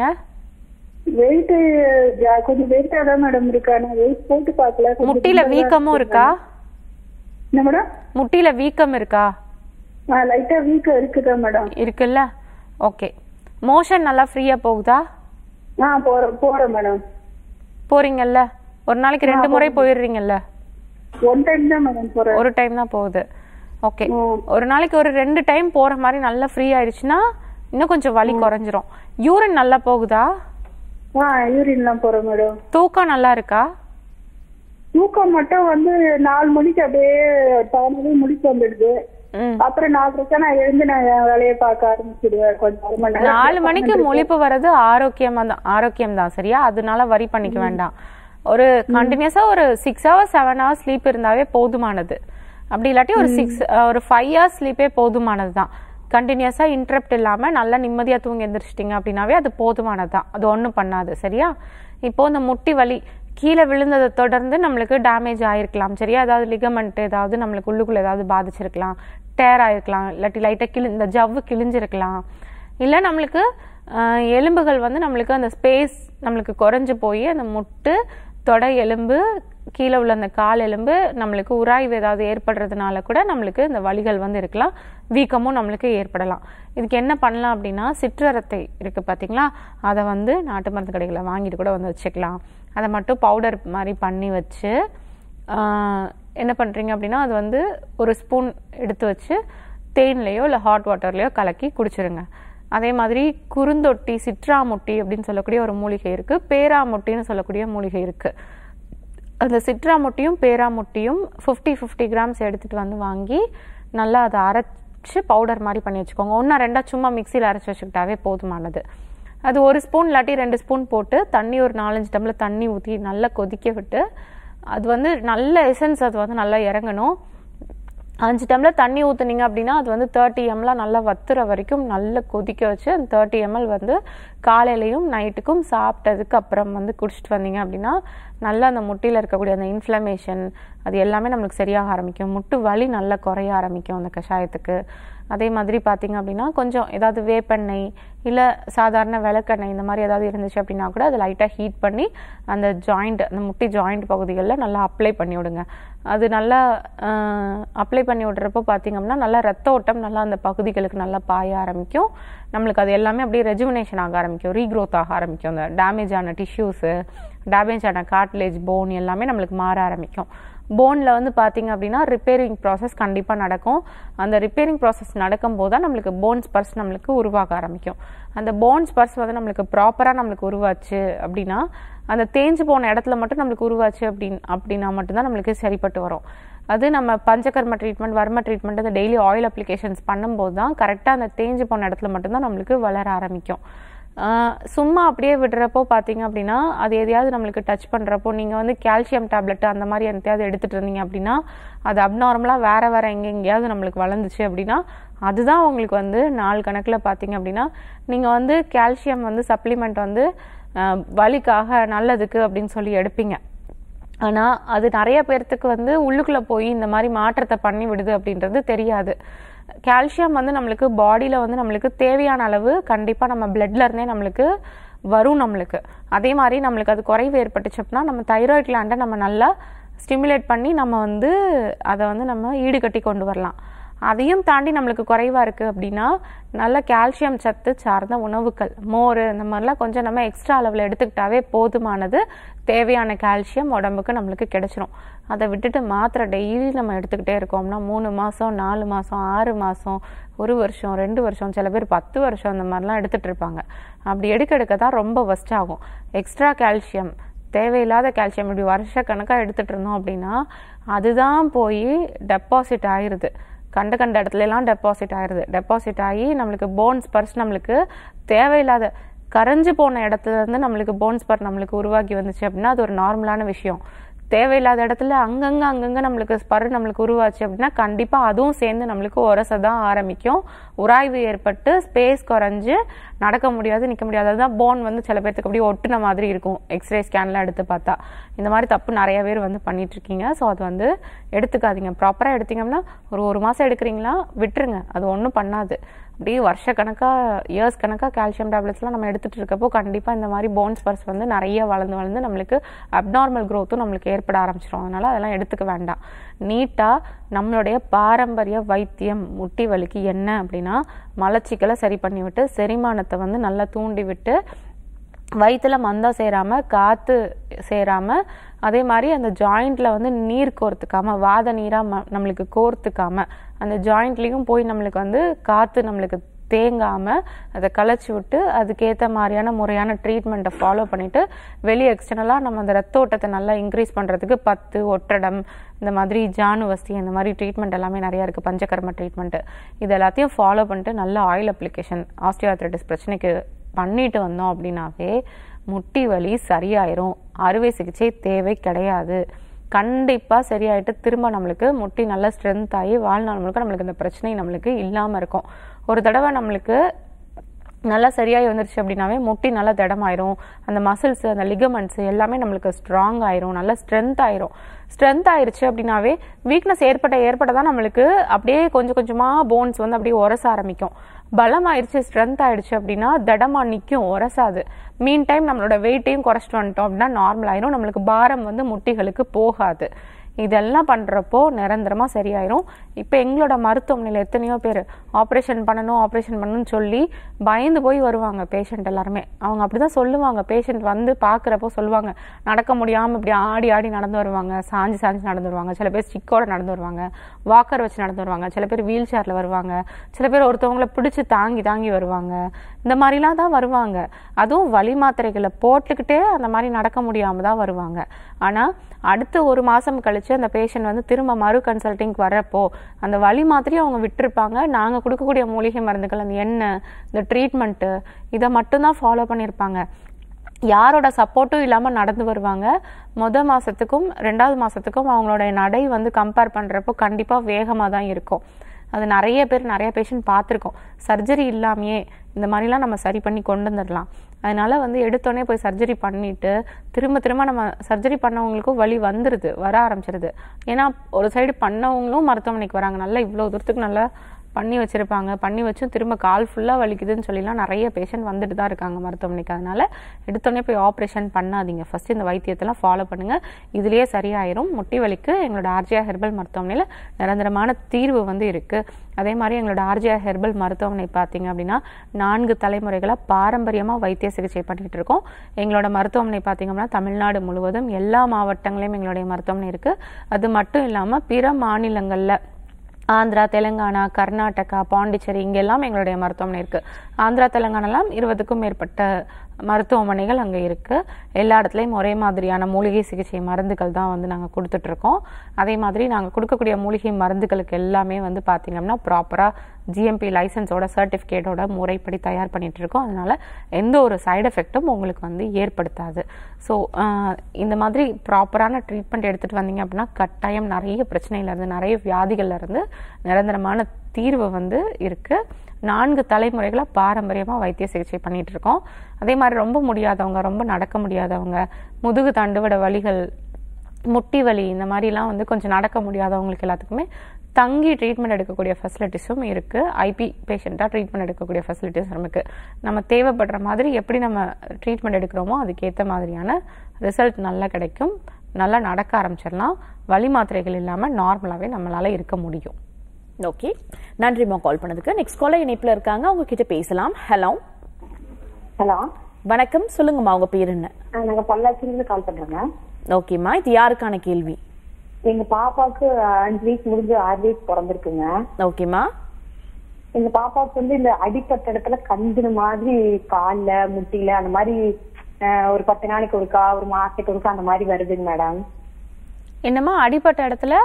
வெயிட் கொஞ்சம் வெயிட்டா தான் மேடம் இருக்கு ஆனா வெயிட் போட்டு பார்க்கல கொஞ்சம் முட்டியில குண்டா தான் வீக்கமும் இருக்கு. இருக்கா என்ன மேடம் முட்டியில வீக்கம் இருக்கா ஆ லைட்டா வீக்கம் இருக்குதா மேடம் இருக்குல்ல ஓகே மோஷன் நல்லா ஃப்ரீயா போகுதா ஆ போறேன் போறேன் மேடம் போறீங்கல்ல ஒரு நாளைக்கு ரெண்டு முறை போயிடுறீங்கல்ல ஒன் டைம் தான் மேடம் போறேன் ஒரு டைம் தான் போகுது ஓகே ம். ஒரு நாளைக்கு ஒரு ரெண்டு டைம் போற மாதிரி நல்லா ஃப்ரீ ஆயிடுச்சுன்னா இன்னும் கொஞ்சம் வலி குறைஞ்சிரும் யூரின் நல்லா போகுதா ஆ யூரின்லாம் போறேன் மேடம் தூக்கம் நல்லா இருக்கா தூக்கம் மட்டும் வந்து நாலு மணிக்கு அப்படியே தானாவே முடிச்சு வந்துடுது ம் அப்புறம் நாலரைக்கா நான் எழுந்து நான் என் வேலையை பார்க்க ஆரம்பிச்சிடுவேன் கொஞ்சம் அரை மணி நேரம் நாலு மணிக்கு முழிப்பு வர்றது ஆரோக்கியமா தான் ஆரோக்கியம் தான் சரியா அதனால வரி பண்ணிக்க வேண்டாம் ஒரு கண்டினியூஸா ஒரு six hours seven hours sleep இருந்தாவே போதுமானது அப்படி இல்லாட்டி ஒரு சிக்ஸ் ஒரு ஃபைவ் ஹவர்ஸ் ஸ்லீப்பே போதுமானது தான் கண்டினியூஸா இன்டரப்ட் இல்லாம நல்லா நிம்மதியா தூங்கி எந்திரிச்சிட்டிங்க அப்படின்னாவே அது போதுமானது தான் அது ஒன்றும் பண்ணாது சரியா இப்போ இந்த முட்டி வலி கீழே விழுந்ததை தொடர்ந்து நம்மளுக்கு டேமேஜ் ஆயிருக்கலாம் சரியா ஏதாவது லிகமெண்ட் ஏதாவது நம்மளுக்கு உள்ளுக்குள்ள ஏதாவது பாதிச்சிருக்கலாம் டேர் ஆயிருக்கலாம் இல்லாட்டி லைட்டாக கிளி இந்த ஜவ்வு கிழிஞ்சிருக்கலாம் இல்லை நம்மளுக்கு ஆஹ், எலும்புகள் வந்து நம்மளுக்கு அந்த ஸ்பேஸ் நம்மளுக்கு குறைஞ்சு போய் அந்த முட்டு தொடை எலும்பு கீழே உள்ள அந்த கால் எலும்பு நம்மளுக்கு உராய்வு ஏதாவது ஏற்படுறதுனால கூட நம்மளுக்கு இந்த வலிகள் வந்து இருக்கலாம் வீக்கமும் நம்மளுக்கு ஏற்படலாம் இதுக்கு என்ன பண்ணலாம் அப்படின்னா சிற்றரத்தை இருக்கு பார்த்தீங்களா அதை வந்து நாட்டு மருந்து கடைகளில் வாங்கிட்டு கூட வந்து வச்சுக்கலாம் அதை மட்டும் பவுடர் மாதிரி பண்ணி வச்சு ஆஹ், என்ன பண்ணுறீங்க அப்படின்னா அது வந்து ஒரு ஸ்பூன் எடுத்து வச்சு தேன்லேயோ இல்லை ஹாட் வாட்டர்லேயோ கலக்கி குடிச்சிருங்க அதே மாதிரி குறுந்தொட்டி சிட்ராமுட்டி அப்படின்னு சொல்லக்கூடிய ஒரு மூலிகை இருக்குது பேராமுட்டின்னு சொல்லக்கூடிய மூலிகை இருக்குது அந்த சிட்ராமுட்டியும் பேராமுட்டியும் ஃபிஃப்டி ஃபிஃப்டி கிராம்ஸ் எடுத்துகிட்டு வந்து வாங்கி நல்லா அதை அரைச்சு பவுடர் மாதிரி பண்ணி வச்சுக்கோங்க ஒன்றா ரெண்டா சும்மா மிக்சியில் அரைச்சி வச்சுக்கிட்டாவே போதுமானது அது ஒரு ஸ்பூன் இல்லாட்டி ரெண்டு ஸ்பூன் போட்டு தண்ணி ஒரு நாலஞ்சு டம்ளர் தண்ணி ஊற்றி நல்லா கொதிக்க விட்டு அது வந்து நல்ல எசன்ஸ் அது வந்து நல்லா இறங்கணும் அஞ்சு டம்ளர் தண்ணி ஊற்றுனீங்க அப்படின்னா அது வந்து தேர்ட்டி எம்எல்லாம் நல்லா வத்துற வரைக்கும் நல்லா கொதிக்க வச்சு அந்த தேர்ட்டி எம்எல் வந்து காலையிலையும் நைட்டுக்கும் சாப்பிட்டதுக்கு அப்புறம் வந்து குடிச்சிட்டு வந்தீங்க அப்படின்னா நல்லா அந்த முட்டியில் இருக்கக்கூடிய அந்த இன்ஃப்ளமேஷன் அது எல்லாமே நம்மளுக்கு சரியாக ஆரம்பிக்கும் முட்டு வலி நல்லா குறைய ஆரம்பிக்கும் அந்த கஷாயத்துக்கு அதே மாதிரி பார்த்தீங்க அப்படின்னா கொஞ்சம் ஏதாவது வேப்பெண்ணெய் இல்லை சாதாரண விளக்கெண்ணெய் இந்த மாதிரி ஏதாவது இருந்துச்சு அப்படின்னா கூட அதை லைட்டாக ஹீட் பண்ணி அந்த ஜாயிண்ட் அந்த முட்டி ஜாயிண்ட் பகுதிகளில் நல்லா அப்ளை பண்ணி விடுங்க அது நல்லா அப்ளை பண்ணி விடுறப்போ பார்த்தீங்கன்னா நல்லா ரத்த ஓட்டம் நல்லா அந்த பகுதிகளுக்கு நல்லா பாய ஆரம்பிக்கும் நம்மளுக்கு அது எல்லாமே அப்படியே ரெஜுவினேஷன் ஆக ஆரம்பிக்கும் ரீக்ரோத் ஆக ஆரம்பிக்கும் அந்த டேமேஜ் ஆன டிஷ்யூஸு டேமேஜ் ஆன கார்ட்லேஜ் போன் எல்லாமே நம்மளுக்கு மாற ஆரம்பிக்கும் போனில் வந்து பார்த்தீங்க அப்படின்னா ரிப்பேரிங் ப்ராசஸ் கண்டிப்பாக நடக்கும் அந்த ரிப்பேரிங் ப்ராசஸ் நடக்கும்போது தான் நம்மளுக்கு போன்ஸ் பர்ஸ் நம்மளுக்கு உருவாக ஆரம்பிக்கும் அந்த போன்ஸ் பர்ஸ் வந்து நம்மளுக்கு ப்ராப்பராக நம்மளுக்கு உருவாச்சு அப்படின்னா அந்த தேஞ்சு போன இடத்துல மட்டும் நம்மளுக்கு உருவாச்சு அப்படின் அப்படின்னா மட்டும்தான் நம்மளுக்கு சரிப்பட்டு வரும் அது நம்ம பஞ்சகர்ம ட்ரீட்மெண்ட் வர்ம ட்ரீட்மெண்ட் அந்த டெய்லி ஆயில் அப்ளிகேஷன்ஸ் பண்ணும்போது தான் கரெக்டாக அந்த தேஞ்சு போன இடத்துல மட்டும்தான் நம்மளுக்கு வளர ஆரம்பிக்கும் ஆஹ் சும்மா அப்படியே விடுறப்போ பார்த்தீங்க அப்படின்னா அது எதையாவது நம்மளுக்கு டச் பண்ணுறப்போ நீங்கள் வந்து கால்சியம் டேப்லெட் அந்த மாதிரி எந்தையாவது எடுத்துட்டு இருந்தீங்க அப்படின்னா அது அப்நார்மலாக வேற வேற எங்கே எங்கேயாவது நம்மளுக்கு வளர்ந்துச்சு அப்படின்னா அதுதான் உங்களுக்கு வந்து நாள் கணக்கில் பார்த்தீங்க அப்படின்னா நீங்கள் வந்து கால்சியம் வந்து சப்ளிமெண்ட் வந்து ஆஹ் வலிக்காக நல்லதுக்கு அப்படின்னு சொல்லி எடுப்பீங்க ஆனால் அது நிறைய பேர்த்துக்கு வந்து உள்ளுக்குள்ளே போய் இந்த மாதிரி மாற்றத்தை பண்ணி விடுது அப்படின்றது தெரியாது கால்சியம் வந்து நம்மளுக்கு பாடியில் வந்து நம்மளுக்கு தேவையான அளவு கண்டிப்பாக நம்ம பிளட்ல இருந்தே நம்மளுக்கு வரும் நம்மளுக்கு அதே மாதிரி நம்மளுக்கு அது குறைவு ஏற்பட்டுச்சு அப்படின்னா நம்ம தைராய்டு கிளாண்டை நம்ம நல்லா ஸ்டிமுலேட் பண்ணி நம்ம வந்து அதை வந்து நம்ம ஈடுகட்டி கொண்டு வரலாம் அதையும் தாண்டி நம்மளுக்கு குறைவா இருக்கு அப்படின்னா நல்ல கால்சியம் சத்து சார்ந்த உணவுகள் மோர் இந்த மாதிரிலாம் கொஞ்சம் நம்ம எக்ஸ்ட்ரா அளவில் எடுத்துக்கிட்டாவே போதுமானது தேவையான கால்சியம் உடம்புக்கு நம்மளுக்கு கிடைச்சிரும் அதை விட்டுட்டு மாத்திரை டெய்லி நம்ம எடுத்துக்கிட்டே இருக்கோம்னா மூணு மாசம் நாலு மாசம் ஆறு மாசம் ஒரு வருஷம் ரெண்டு வருஷம் சில பேர் பத்து வருஷம் இந்த மாதிரிலாம் எடுத்துட்டு இருப்பாங்க அப்படி எடுக்க எடுக்க தான் ரொம்ப வஸ்ட் ஆகும் எக்ஸ்ட்ரா கால்சியம் தேவையில்லாத கால்சியம் இப்படி வருஷ கணக்காக எடுத்துட்டு இருந்தோம் அப்படின்னா அதுதான் போய் டெபாசிட் ஆயிருது கண்ட கண்ட இடத்துல எல்லாம் டெபாசிட் ஆயிருது டெபாசிட் ஆகி நம்மளுக்கு போன்ஸ் பர்ஸ் நம்மளுக்கு தேவையில்லாத கரைஞ்சு போன இடத்துல இருந்து நம்மளுக்கு போன்ஸ் பர் நம்மளுக்கு உருவாக்கி வந்துச்சு அப்படின்னா அது ஒரு நார்மலான விஷயம் தேவையில்லாத இடத்துல அங்கங்க அங்கங்க நம்மளுக்கு ஸ்பர் நம்மளுக்கு உருவாச்சு அப்படின்னா கண்டிப்பா அதுவும் சேர்ந்து நம்மளுக்கு உரச தான் ஆரம்பிக்கும் உராய்வு ஏற்பட்டு ஸ்பேஸ் குறைஞ்சு நடக்க முடியாது நிக்க முடியாது அதுதான் போன் வந்து சில பேர்த்துக்கு அப்படியே ஒட்டுன மாதிரி இருக்கும் எக்ஸ்ரே ஸ்கேன்லாம் எடுத்து பார்த்தா இந்த மாதிரி தப்பு நிறைய பேர் வந்து பண்ணிட்டு இருக்கீங்க ஸோ அது வந்து எடுத்துக்காதீங்க ப்ராப்பரா எடுத்தீங்கன்னா ஒரு ஒரு மாசம் எடுக்கிறீங்களா விட்டுருங்க அது ஒன்றும் பண்ணாது அப்படியே வருஷ கணக்கா இயர்ஸ் கணக்கா கால்சியம் டேப்லெட்ஸ்லாம் நம்ம எடுத்துட்டு இருக்கப்போ கண்டிப்பா இந்த மாதிரி போன்ஸ் பர்ஸ் வந்து நிறைய வளர்ந்து வளர்ந்து நம்மளுக்கு அப்நார்மல் growth-உம் நம்மளுக்கு ஏற்பட ஆரம்பிச்சிடும் அதனால அதெல்லாம் எடுத்துக்க வேண்டாம் நீட்டா நம்மளுடைய பாரம்பரிய வைத்தியம் முட்டி வலிக்கு என்ன அப்படின்னா மலச்சிக்கலை சரி பண்ணி விட்டு செரிமானத்தை வந்து நல்லா தூண்டி விட்டு வயிற்றுல மந்தம் சேராம காத்து சேராம அதே மாதிரி அந்த ஜாயிண்ட்ல வந்து நீர் கோர்த்துக்காம வாத நீரா ம- நம்மளுக்கு கோர்த்துக்காம அந்த ஜாயிண்ட்லயும் போய் நம்மளுக்கு வந்து காத்து நம்மளுக்கு தேங்காம அதை களைச்சி விட்டு அதுக்கேற்ற மாதிரியான முறையான ட்ரீட்மெண்ட்டை ஃபாலோ பண்ணிட்டு வெளியே எக்ஸ்டர்னலாக நம்ம அந்த ரத்த ஓட்டத்தை நல்லா இன்க்ரீஸ் பண்றதுக்கு பத்து ஒட்டடம் இந்த மாதிரி ஜானுவஸ்தி இந்த மாதிரி ட்ரீட்மெண்ட் எல்லாமே நிறைய இருக்கு பஞ்சகர்ம ட்ரீட்மெண்ட் இது எல்லாத்தையும் ஃபாலோ பண்ணிட்டு நல்ல ஆயில் அப்ளிகேஷன் ஆஸ்டியோஆர்த்ரைட்டிஸ் பிரச்சனைக்கு பண்ணிட்டு வந்தோம் அப்படின்னாவே முட்டி வலி சரியாயிரும் அறுவை சிகிச்சை தேவை கிடையாது கண்டிப்பா சரியாயிட்டு திரும்ப நம்மளுக்கு முட்டி நல்லா ஸ்ட்ரென்த் ஆகி வாழ்நாள் முழுக்க நம்மளுக்கு இந்த பிரச்சனை நம்மளுக்கு இல்லாம இருக்கும் ஒரு தடவை நம்மளுக்கு நல்லா சரியாகி வந்துருச்சு அப்படின்னாவே முட்டி நல்லா திடமாயிரும் அந்த மசில்ஸ் அந்த லிகமெண்ட்ஸ் எல்லாமே நம்மளுக்கு ஸ்ட்ராங் ஆயிரும் நல்லா ஸ்ட்ரென்த் ஆயிரும் ஸ்ட்ரென்த் ஆயிருச்சு அப்படின்னாவே வீக்னஸ் ஏற்பட ஏற்பட தான் நம்மளுக்கு அப்படியே கொஞ்சம் கொஞ்சமா போன்ஸ் வந்து அப்படியே உரச ஆரம்பிக்கும் பலம் ஆயிடுச்சு ஸ்ட்ரென்த் ஆயிடுச்சு அப்படின்னா திடமா நிற்கும் உரசாது மீன் டைம் நம்மளோட வெயிட்டையும் குறைச்சிட்டு வந்துட்டோம் அப்படின்னா நார்மல் ஆயிரும் நம்மளுக்கு பாரம் வந்து முட்டிகளுக்கு போகாது இதெல்லாம் பண்றப்போ நிரந்தரமா சரியாயிரும் இப்போ எங்களோட மருத்துவமனையில் எத்தனையோ பேர் ஆப்ரேஷன் பண்ணணும் ஆப்ரேஷன் பண்ணணும்னு சொல்லி பயந்து போய் வருவாங்க பேஷண்ட் எல்லாருமே அவங்க அப்படிதான் சொல்லுவாங்க பேஷண்ட் வந்து பார்க்குறப்போ சொல்லுவாங்க நடக்க முடியாம இப்படி ஆடி ஆடி நடந்து வருவாங்க சாஞ்சு சாஞ்சு நடந்து வருவாங்க சில பேர் ஸ்டிக்கோட நடந்து வருவாங்க வாக்கர் வச்சு நடந்து வருவாங்க சில பேர் வீல் சேர்ல வருவாங்க சில பேர் ஒருத்தவங்கள பிடிச்சு தாங்கி தாங்கி வருவாங்க இந்த மாதிரிலாம் தான் வருவாங்க அதுவும் வலி மாத்திரைகளை போட்டுக்கிட்டே அந்த மாதிரி நடக்க முடியாம தான் வருவாங்க ஆனா அடுத்து ஒரு மாசம் கழிச்சு அந்த பேஷண்ட் வந்து திரும்ப மறு கன்சல்டிங் வரப்போ அந்த வலி மாத்திரையை அவங்க விட்டுருப்பாங்க நாங்க கொடுக்கக்கூடிய மூலிகை மருந்துகள் அந்த எண்ணெய் இந்த ட்ரீட்மெண்ட்டு இதை மட்டும்தான் ஃபாலோ பண்ணியிருப்பாங்க யாரோட சப்போர்ட்டும் இல்லாம நடந்து வருவாங்க முத மாசத்துக்கும் ரெண்டாவது மாசத்துக்கும் அவங்களோட நடை வந்து கம்பேர் பண்றப்போ கண்டிப்பா வேகமா தான் இருக்கும் அது நிறைய பேர் நிறைய பேஷண்ட் பார்த்துருக்கோம் சர்ஜரி இல்லாமையே இந்த மாதிரிலாம் நம்ம சரி பண்ணி கொண்டு வந்துடலாம் அதனால வந்து எடுத்தோடனே போய் சர்ஜரி பண்ணிட்டு திரும்ப திரும்ப நம்ம சர்ஜரி பண்ணவங்களுக்கும் வலி வந்துருது வர ஆரம்பிச்சிருது ஏன்னா ஒரு சைடு பண்ணவங்களும் மருத்துவமனைக்கு வராங்க நல்லா இவ்வளோ தூரத்துக்கு நல்லா பண்ணி வச்சிருப்பாங்க பண்ணி வச்சும் திரும்ப கால் ஃபுல்லாக வலிக்குதுன்னு சொல்லிலாம் நிறைய பேஷண்ட் வந்துட்டு தான் இருக்காங்க மருத்துவமனைக்கு அதனால எடுத்தோடனே போய் ஆப்ரேஷன் பண்ணாதீங்க ஃபர்ஸ்ட் இந்த வைத்தியத்தெல்லாம் ஃபாலோ பண்ணுங்க இதுலயே சரியாயிரும் முட்டி வலிக்கு எங்களோட ஆர்ஜியா ஹெர்பல் மருத்துவமனையில் நிரந்தரமான தீர்வு வந்து இருக்கு அதே மாதிரி எங்களோட ஆர்ஜியா ஹெர்பல் மருத்துவமனை பார்த்தீங்க அப்படின்னா நான்கு தலைமுறைகளாக பாரம்பரியமாக வைத்திய சிகிச்சை பண்ணிட்டு இருக்கோம் எங்களோட மருத்துவமனை பார்த்தீங்க அப்படின்னா தமிழ்நாடு முழுவதும் எல்லா மாவட்டங்களையும் எங்களுடைய மருத்துவமனை இருக்கு அது மட்டும் இல்லாமல் பிற மாநிலங்களில் ஆந்திரா தெலுங்கானா கர்நாடகா பாண்டிச்சேரி இங்கெல்லாம் எங்களுடைய மருத்துவமனை இருக்கு ஆந்திரா தெலுங்கானாலாம் இருபதுக்கும் மேற்பட்ட மருத்துவமனைகள் அங்கே இருக்கு எல்லா இடத்துலையும் ஒரே மாதிரியான மூலிகை சிகிச்சை மருந்துகள் தான் வந்து நாங்கள் கொடுத்துட்டு இருக்கோம் அதே மாதிரி நாங்கள் கொடுக்கக்கூடிய மூலிகை மருந்துகளுக்கு எல்லாமே வந்து பார்த்தீங்கன்னா ப்ராப்பராக ஜிஎம்பி லைசன்ஸோட சர்டிஃபிகேட்டோட முறைப்படி தயார் பண்ணிட்டு இருக்கோம் அதனால எந்த ஒரு சைடு எஃபெக்ட்டும் உங்களுக்கு வந்து ஏற்படுத்தாது ஸோ இந்த மாதிரி ப்ராப்பரான ட்ரீட்மெண்ட் எடுத்துட்டு வந்தீங்க அப்படின்னா கட்டாயம் நிறைய பிரச்சனையில இருந்து நிறைய வியாதிகள்ல இருந்து நிரந்தரமான தீர்வு வந்து இருக்கு நான்கு தலைமுறைகளாக பாரம்பரியமாக வைத்திய சிகிச்சை பண்ணிட்டு இருக்கோம் அதே மாதிரி ரொம்ப முடியாதவங்க ரொம்ப நடக்க முடியாதவங்க முதுகு தண்டுவட வலிகள் முட்டி வலி இந்த மாதிரிலாம் வந்து கொஞ்சம் நடக்க முடியாதவங்களுக்கு எல்லாத்துக்குமே தங்கி ட்ரீட்மெண்ட் எடுக்கக்கூடிய ஃபெசிலிட்டிஸும் இருக்கு ஐபி பேஷண்ட்டாக ட்ரீட்மெண்ட் எடுக்கக்கூடிய ஃபெசிலிட்டிஸ் நமக்கு நம்ம தேவைப்படுற மாதிரி எப்படி நம்ம ட்ரீட்மெண்ட் எடுக்கிறோமோ அதுக்கேற்ற மாதிரியான ரிசல்ட் நல்லா கிடைக்கும் நல்லா நடக்க ஆரம்பிச்சிடலாம் வலி மாத்திரைகள் இல்லாமல் நார்மலாகவே நம்மளால இருக்க முடியும் ஓகே நன்றிம்மா கால் பண்ணதுக்கு நெக்ஸ்ட் காலர் இணைப்புல இருக்காங்க அவங்க கிட்ட பேசலாம் ஹலோ ஹலோ வணக்கம் சொல்லுங்கம்மா உங்க பேர் என்ன நாங்க பொள்ளாச்சியிலிருந்து கால் பண்றோங்க ஓகேம்மா இது யாருக்கான கேள்வி எங்க பாப்பாவுக்கு அஞ்சு வீக் முடிஞ்சு ஆறு வீக் பிறந்திருக்குங்க ஓகேம்மா எங்க பாப்பாவுக்கு வந்து இந்த அடிப்பட்ட இடத்துல கந்துன மாதிரி கால்ல முட்டில அந்த மாதிரி அஹ், ஒரு பத்து நாளைக்கு ஒருக்கா ஒரு மாசத்துக்கு ஒருக்கா அந்த மாதிரி வருதுங்க மேடம் என்னம்மா அடிப்பட்ட இடத்துல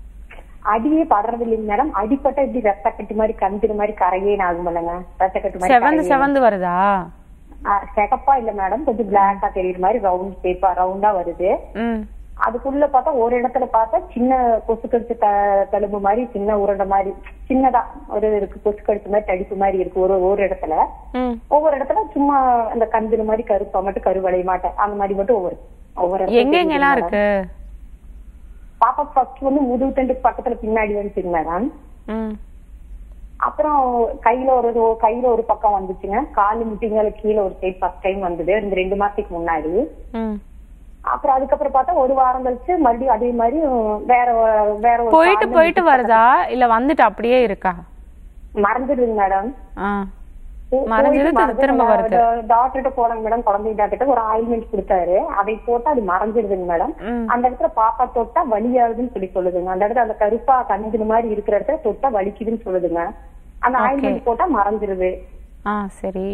அடியே படுறது இல்லைங்க மேடம் அடிப்பட்ட இப்படி ரத்த கட்டு மாதிரி கந்துன மாதிரி கரையேன் ஆகும் இல்லைங்க ரத்த கட்டு மாதிரி செவந்து கரையேன். செவந்து வருதா அஹ், சிகப்பா இல்ல மேடம் கொஞ்சம் பிளாக்கா தெரியுற மாதிரி ரவுண்ட் ஷேப்பா ரவுண்டா வருது ம் அதுக்குள்ள பார்த்தா ஒரு இடத்துல பார்த்தா சின்ன கொசு கடிச்ச த- தழும்பு மாதிரி சின்ன உருண்டை மாதிரி சின்னதா ஒரு இருக்கு கொசு கடிச்ச மாதிரி தடிப்பு மாதிரி இருக்கு ஒரு ஒரு இடத்துல ம் ஒவ்வொரு இடத்துல சும்மா அந்த கந்துல மாதிரி கருப்பா மட்டும் கருவடைய மாட்டேன் அந்த மாதிரி மட்டும் ஒவ்வொரு ஒவ்வொரு இடத்துல எங்க எங்கெல்லாம் தெரியுது இருக்கு madam. பாப்பா ஃபர்ஸ்ட் வந்து முதுகு தண்டு பக்கத்துல பின்னாடி வந்துச்சுங்க மேடம் ம் அப்புறம் கையில ஒரு ஒரு- கையில ஒரு பக்கம் வந்துச்சுங்க காலு முட்டிங்களை கீழே ஒரு சைட் ஃபர்ஸ்ட் டைம் வந்தது இந்த ரெண்டு மாசத்துக்கு முன்னாடி ம் அப்புறம் அதுக்கப்புறம் பார்த்தா ஒரு வாரம் கழிச்சு மறுபடியும் அதே மாதிரி வேற ஒரு- வேற ஒரு போயிட்டு கால்ல போயிட்டு முட்டி வருதா இல்ல வந்துட்டு அப்படியே இருக்கா மறந்துடுங்க மேடம் ஆ மறைஞ்சது திரும்ப திரும்ப வருது டாக்டர்கிட்ட போனாங்க மேடம் குழந்தை டாக்டர்கிட்ட ஒரு ஆயில்மெண்ட் கொடுத்தாரு அதை போட்டா அது மறைஞ்சிடுதுங்க மேடம் ம். அந்த இடத்துல பாப்பா தொட்டா வலியாகுதுன்னு சொல்லி சொல்லுதுங்க அந்த இடத்துல அந்த கருப்பா கண்ணுது மாதிரி இருக்கிற இடத்துல தொட்டா வலிக்குதுன்னு சொல்லுதுங்க அந்த ஆயில்மெண்ட் போட்டா மறைஞ்சிருது ஆ சரி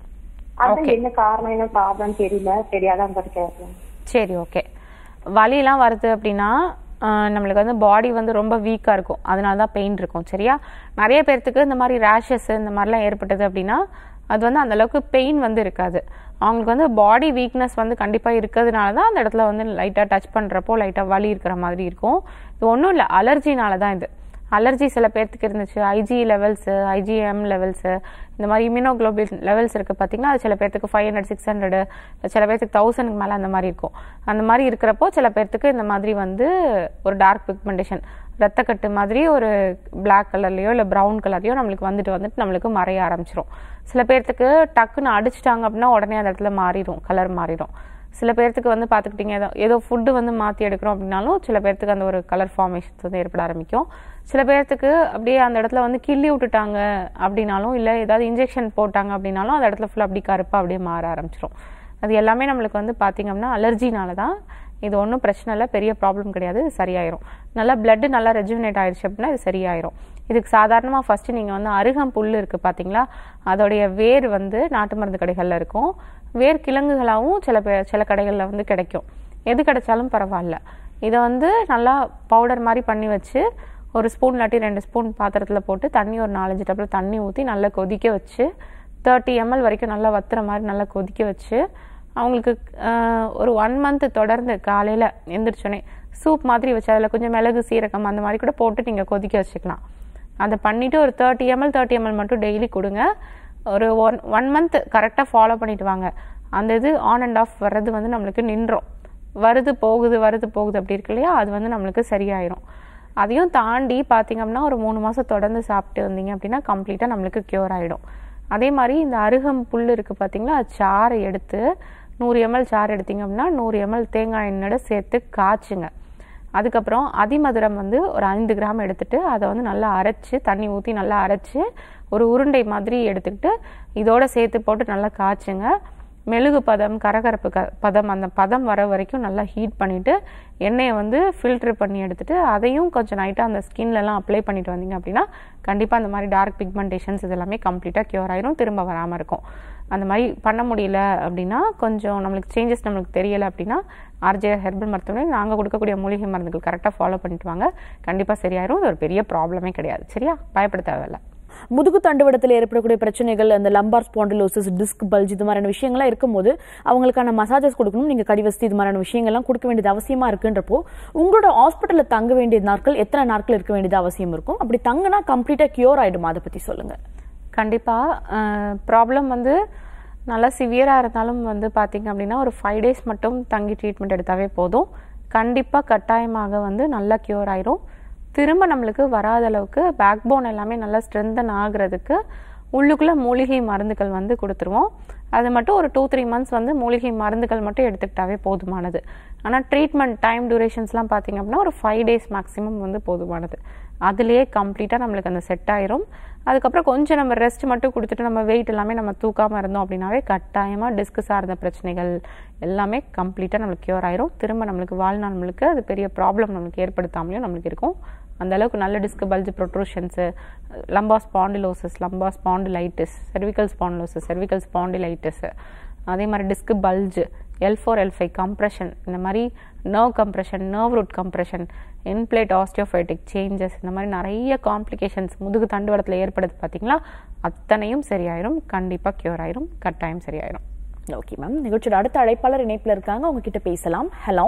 அதான் என்ன காரணம் என்ன காரணம் தெரியல தெரியாதான் கேட்கலாம் சரி ஓகே வலிலாம் வருது அப்படின்னா ஆஹ், நம்மளுக்கு வந்து பாடி வந்து ரொம்ப வீக்காக இருக்கும் அதனால தான் பெயின் இருக்கும் சரியா நிறைய பேர்த்துக்கு இந்த மாதிரி ரேஷஸ் இந்த மாதிரிலாம் ஏற்பட்டது அப்படின்னா அது வந்து அந்த அளவுக்கு பெயின் வந்து இருக்காது அவங்களுக்கு வந்து பாடி வீக்னஸ் வந்து கண்டிப்பாக இருக்கிறதுனால தான் அந்த இடத்துல வந்து லைட்டாக டச் பண்ணுறப்போ லைட்டாக வலி இருக்கிற மாதிரி இருக்கும் இது ஒன்றும் இல்லை அலர்ஜினால தான் இது அலர்ஜி சில பேர்த்துக்கு இருந்துச்சு ஐஜி லெவல்ஸு ஐஜிஎம் லெவல்ஸு இந்த மாதிரி இம்யூனோக்ளோபின் லெவல்ஸ் இருக்கு பார்த்தீங்கன்னா அது சில பேர்த்துக்கு ஃபைவ் ஹண்ட்ரட் சிக்ஸ் ஹண்ட்ரட் சில பேர்த்துக்கு தௌசண்ட்க்கு மேலே அந்த மாதிரி இருக்கும் அந்த மாதிரி இருக்கிறப்போ சில பேர்த்துக்கு இந்த மாதிரி வந்து ஒரு டார்க் பிக்மெண்டேஷன் ரத்தக்கட்டு மாதிரி ஒரு பிளாக் கலர்லையோ இல்லை ப்ரௌன் கலர்லையோ நம்மளுக்கு வந்துட்டு வந்துட்டு நம்மளுக்கு மறைய ஆரம்பிச்சிரும் சில பேர்த்துக்கு டக்குன்னு அடிச்சிட்டாங்க அப்படின்னா உடனே அந்த இடத்துல மாறிடும் கலர் மாறிடும் சில பேர்த்துக்கு வந்து பார்த்துக்கிட்டிங்க ஏதோ ஏதோ ஃபுட்டு வந்து மாற்றி எடுக்கிறோம் அப்படின்னாலும் சில பேர்த்துக்கு அந்த ஒரு கலர் ஃபார்மேஷன்ஸ் வந்து ஏற்பட ஆரம்பிக்கும் சில பேர்த்துக்கு அப்படியே அந்த இடத்துல வந்து கிள்ளி விட்டுட்டாங்க அப்படின்னாலும் இல்லை ஏதாவது இன்ஜெக்ஷன் போட்டாங்க அப்படின்னாலும் அந்த இடத்துல ஃபுல்லாக அப்படி கருப்பாக அப்படியே மாற ஆரம்பிச்சிரும் அது எல்லாமே நம்மளுக்கு வந்து பார்த்தீங்கன்னா அலர்ஜினால தான் இது ஒன்றும் பிரச்சனை இல்லை பெரிய ப்ராப்ளம் கிடையாது இது சரியாயிரும் நல்லா blood நல்லா ரெஜுவினேட் ஆயிடுச்சு அப்படின்னா இது சரியாயிரும் இதுக்கு சாதாரணமாக ஃபர்ஸ்ட் நீங்கள் வந்து அருகம் புல் இருக்குது பார்த்தீங்களா அதோடைய வேர் வந்து நாட்டு மருந்து கடைகளில் இருக்கும் வேர் கிழங்குகளாகவும் சில பே சில கடைகளில் வந்து கிடைக்கும் எது கிடைச்சாலும் பரவாயில்ல இதை வந்து நல்லா பவுடர் மாதிரி பண்ணி வச்சு ஒரு ஸ்பூன் இல்லாட்டி ரெண்டு ஸ்பூன் பாத்திரத்தில் போட்டு தண்ணி ஒரு நாலஞ்சு டப்பில் தண்ணி ஊற்றி நல்லா கொதிக்க வச்சு தேர்ட்டி எம்எல் வரைக்கும் நல்லா வத்துற மாதிரி நல்லா கொதிக்க வச்சு அவங்களுக்கு ஆஹ், ஒரு ஒன் மந்த் தொடர்ந்து காலையில் எந்திரிச்சோன்னே சூப் மாதிரி வச்சு அதில் கொஞ்சம் மிளகு சீரகம் அந்த மாதிரி கூட போட்டு நீங்கள் கொதிக்க வச்சுக்கலாம் அதை பண்ணிவிட்டு ஒரு தேர்ட்டி எம்எல் தேர்ட்டி எம்எல் மட்டும் டெய்லி கொடுங்க ஒரு ஒன் ஒன் மந்த் கரெக்டாக ஃபாலோ பண்ணிட்டு வாங்க அந்த இது ஆன் அண்ட் ஆஃப் வர்றது வந்து நம்மளுக்கு நின்றோம் வருது போகுது வருது போகுது அப்படி இருக்கு இல்லையா அது வந்து நம்மளுக்கு சரியாயிரும் அதையும் தாண்டி பார்த்தீங்க அப்படின்னா ஒரு மூணு மாதம் தொடர்ந்து சாப்பிட்டு வந்தீங்க அப்படின்னா கம்ப்ளீட்டாக நம்மளுக்கு க்யூர் ஆகிடும் அதே மாதிரி இந்த அருகம் புல் இருக்குது பார்த்தீங்களா அது சாறை எடுத்து நூறு எம்எல் சாறு எடுத்தீங்க அப்படின்னா நூறு எம்எல் தேங்காய் எண்ணெயோட சேர்த்து காய்ச்சுங்க அதுக்கப்புறம் அதிமதுரம் வந்து ஒரு ஐந்து கிராம் எடுத்துட்டு அதை வந்து நல்லா அரைச்சு தண்ணி ஊற்றி நல்லா அரைச்சு ஒரு உருண்டை மாதிரி எடுத்துக்கிட்டு இதோட சேர்த்து போட்டு நல்லா காய்ச்சுங்க மெழுகு பதம் கரகரப்பு க பதம் அந்த பதம் வர வரைக்கும் நல்லா ஹீட் பண்ணிவிட்டு எண்ணெயை வந்து ஃபில்ட்ரு பண்ணி எடுத்துட்டு அதையும் கொஞ்சம் நைட்டாக அந்த ஸ்கின்லலாம் அப்ளை பண்ணிட்டு வந்தீங்க அப்படின்னா கண்டிப்பாக அந்த மாதிரி டார்க் பிக்மெண்டேஷன்ஸ் இது எல்லாமே கம்ப்ளீட்டாக க்யூர் ஆயிரும் திரும்ப வராமல் இருக்கும் அந்த மாதிரி பண்ண முடியல அப்படின்னா கொஞ்சம் நம்மளுக்கு சேஞ்சஸ் நம்மளுக்கு தெரியலை அப்படின்னா ஆர்ஜே ஹெர்பல் மருத்துவமனை நாங்கள் கொடுக்கக்கூடிய மூலிகை மருந்துகள் கரெக்டாக ஃபாலோ பண்ணிட்டு வாங்க கண்டிப்பாக சரியாயிரும் இது ஒரு பெரிய ப்ராப்ளமே கிடையாது சரியா பயப்பட தேவையில்லை முதுகு தண்டுவடத்தில் ஏற்படக்கூடிய பிரச்சனைகள் அந்த லம்பார் ஸ்பாண்டிலோசிஸ் டிஸ்க் பல்ஜ் இது மாதிரியான விஷயங்கள்லாம் இருக்கும்போது அவங்களுக்கான மசாஜஸ் கொடுக்கணும் நீங்க கடிவஸ்தி இது மாதிரியான விஷயங்கள்லாம் கொடுக்க வேண்டியது அவசியமா இருக்குன்றப்போ உங்களோட ஹாஸ்பிட்டல்ல தங்க வேண்டிய நாட்கள் எத்தனை நாட்கள் இருக்க வேண்டியது அவசியம் இருக்கும் அப்படி தங்கினா கம்ப்ளீட்டா கியூர் ஆயிடுமா அதை பத்தி சொல்லுங்க கண்டிப்பாக ப்ராப்ளம் வந்து நல்லா சிவியராக இருந்தாலும் வந்து பார்த்தீங்க அப்படின்னா ஒரு ஃபைவ் டேஸ் மட்டும் தங்கி ட்ரீட்மெண்ட் எடுத்தாவே போதும் கண்டிப்பாக கட்டாயமாக வந்து நல்லா க்யூர் ஆயிரும் திரும்ப நம்மளுக்கு வராத அளவுக்கு பேக் போன் எல்லாமே நல்லா ஸ்ட்ரென்தன் ஆகுறதுக்கு உள்ளுக்குள்ளே மூலிகை மருந்துகள் வந்து கொடுத்துருவோம் அது மட்டும் ஒரு டூ த்ரீ மந்த்ஸ் வந்து மூலிகை மருந்துகள் மட்டும் எடுத்துக்கிட்டாவே போதுமானது ஆனால் ட்ரீட்மெண்ட் டைம் டியூரேஷன்ஸ்லாம் பார்த்தீங்க அப்படின்னா ஒரு ஃபைவ் டேஸ் மேக்ஸிமம் வந்து போதுமானது அதுலேயே கம்ப்ளீட்டாக நம்மளுக்கு அந்த செட் ஆயிரும் அதுக்கப்புறம் கொஞ்சம் நம்ம ரெஸ்ட் மட்டும் கொடுத்துட்டு நம்ம வெயிட் எல்லாமே நம்ம தூக்காமல் இருந்தோம் அப்படின்னாவே கட்டாயமாக டிஸ்க் சார்ந்த பிரச்சனைகள் எல்லாமே கம்ப்ளீட்டாக நம்மளுக்கு க்யூர் ஆயிரும் திரும்ப நம்மளுக்கு வாழ்நாள் நம்மளுக்கு அது பெரிய ப்ராப்ளம் நம்மளுக்கு ஏற்படுத்தாமலையும் நம்மளுக்கு இருக்கும் அந்த அளவுக்கு நல்ல disc bulge protrusions lumbar spondylosis lumbar spondylitis cervical spondylosis cervical spondylitis அதே மாதிரி disc bulge L four L five compression இந்த மாதிரி nerve compression nerve root compression இன்பிளேட் ஆஸ்டியோஃபைட்டிக் சேஞ்சஸ் இந்த மாதிரி நிறைய காம்ப்ளிகேஷன்ஸ் முதுகு தண்டுவடத்தில் ஏற்படுது பார்த்தீங்களா அத்தனையும் சரியாயிரும் கண்டிப்பாக க்யூர் ஆயிரும் கட்டாயம் சரியாயிரும் ஓகே மேம் நிகழ்ச்சியோட அடுத்த அழைப்பாளர் இணைப்புல இருக்காங்க அவங்க கிட்ட பேசலாம் ஹலோ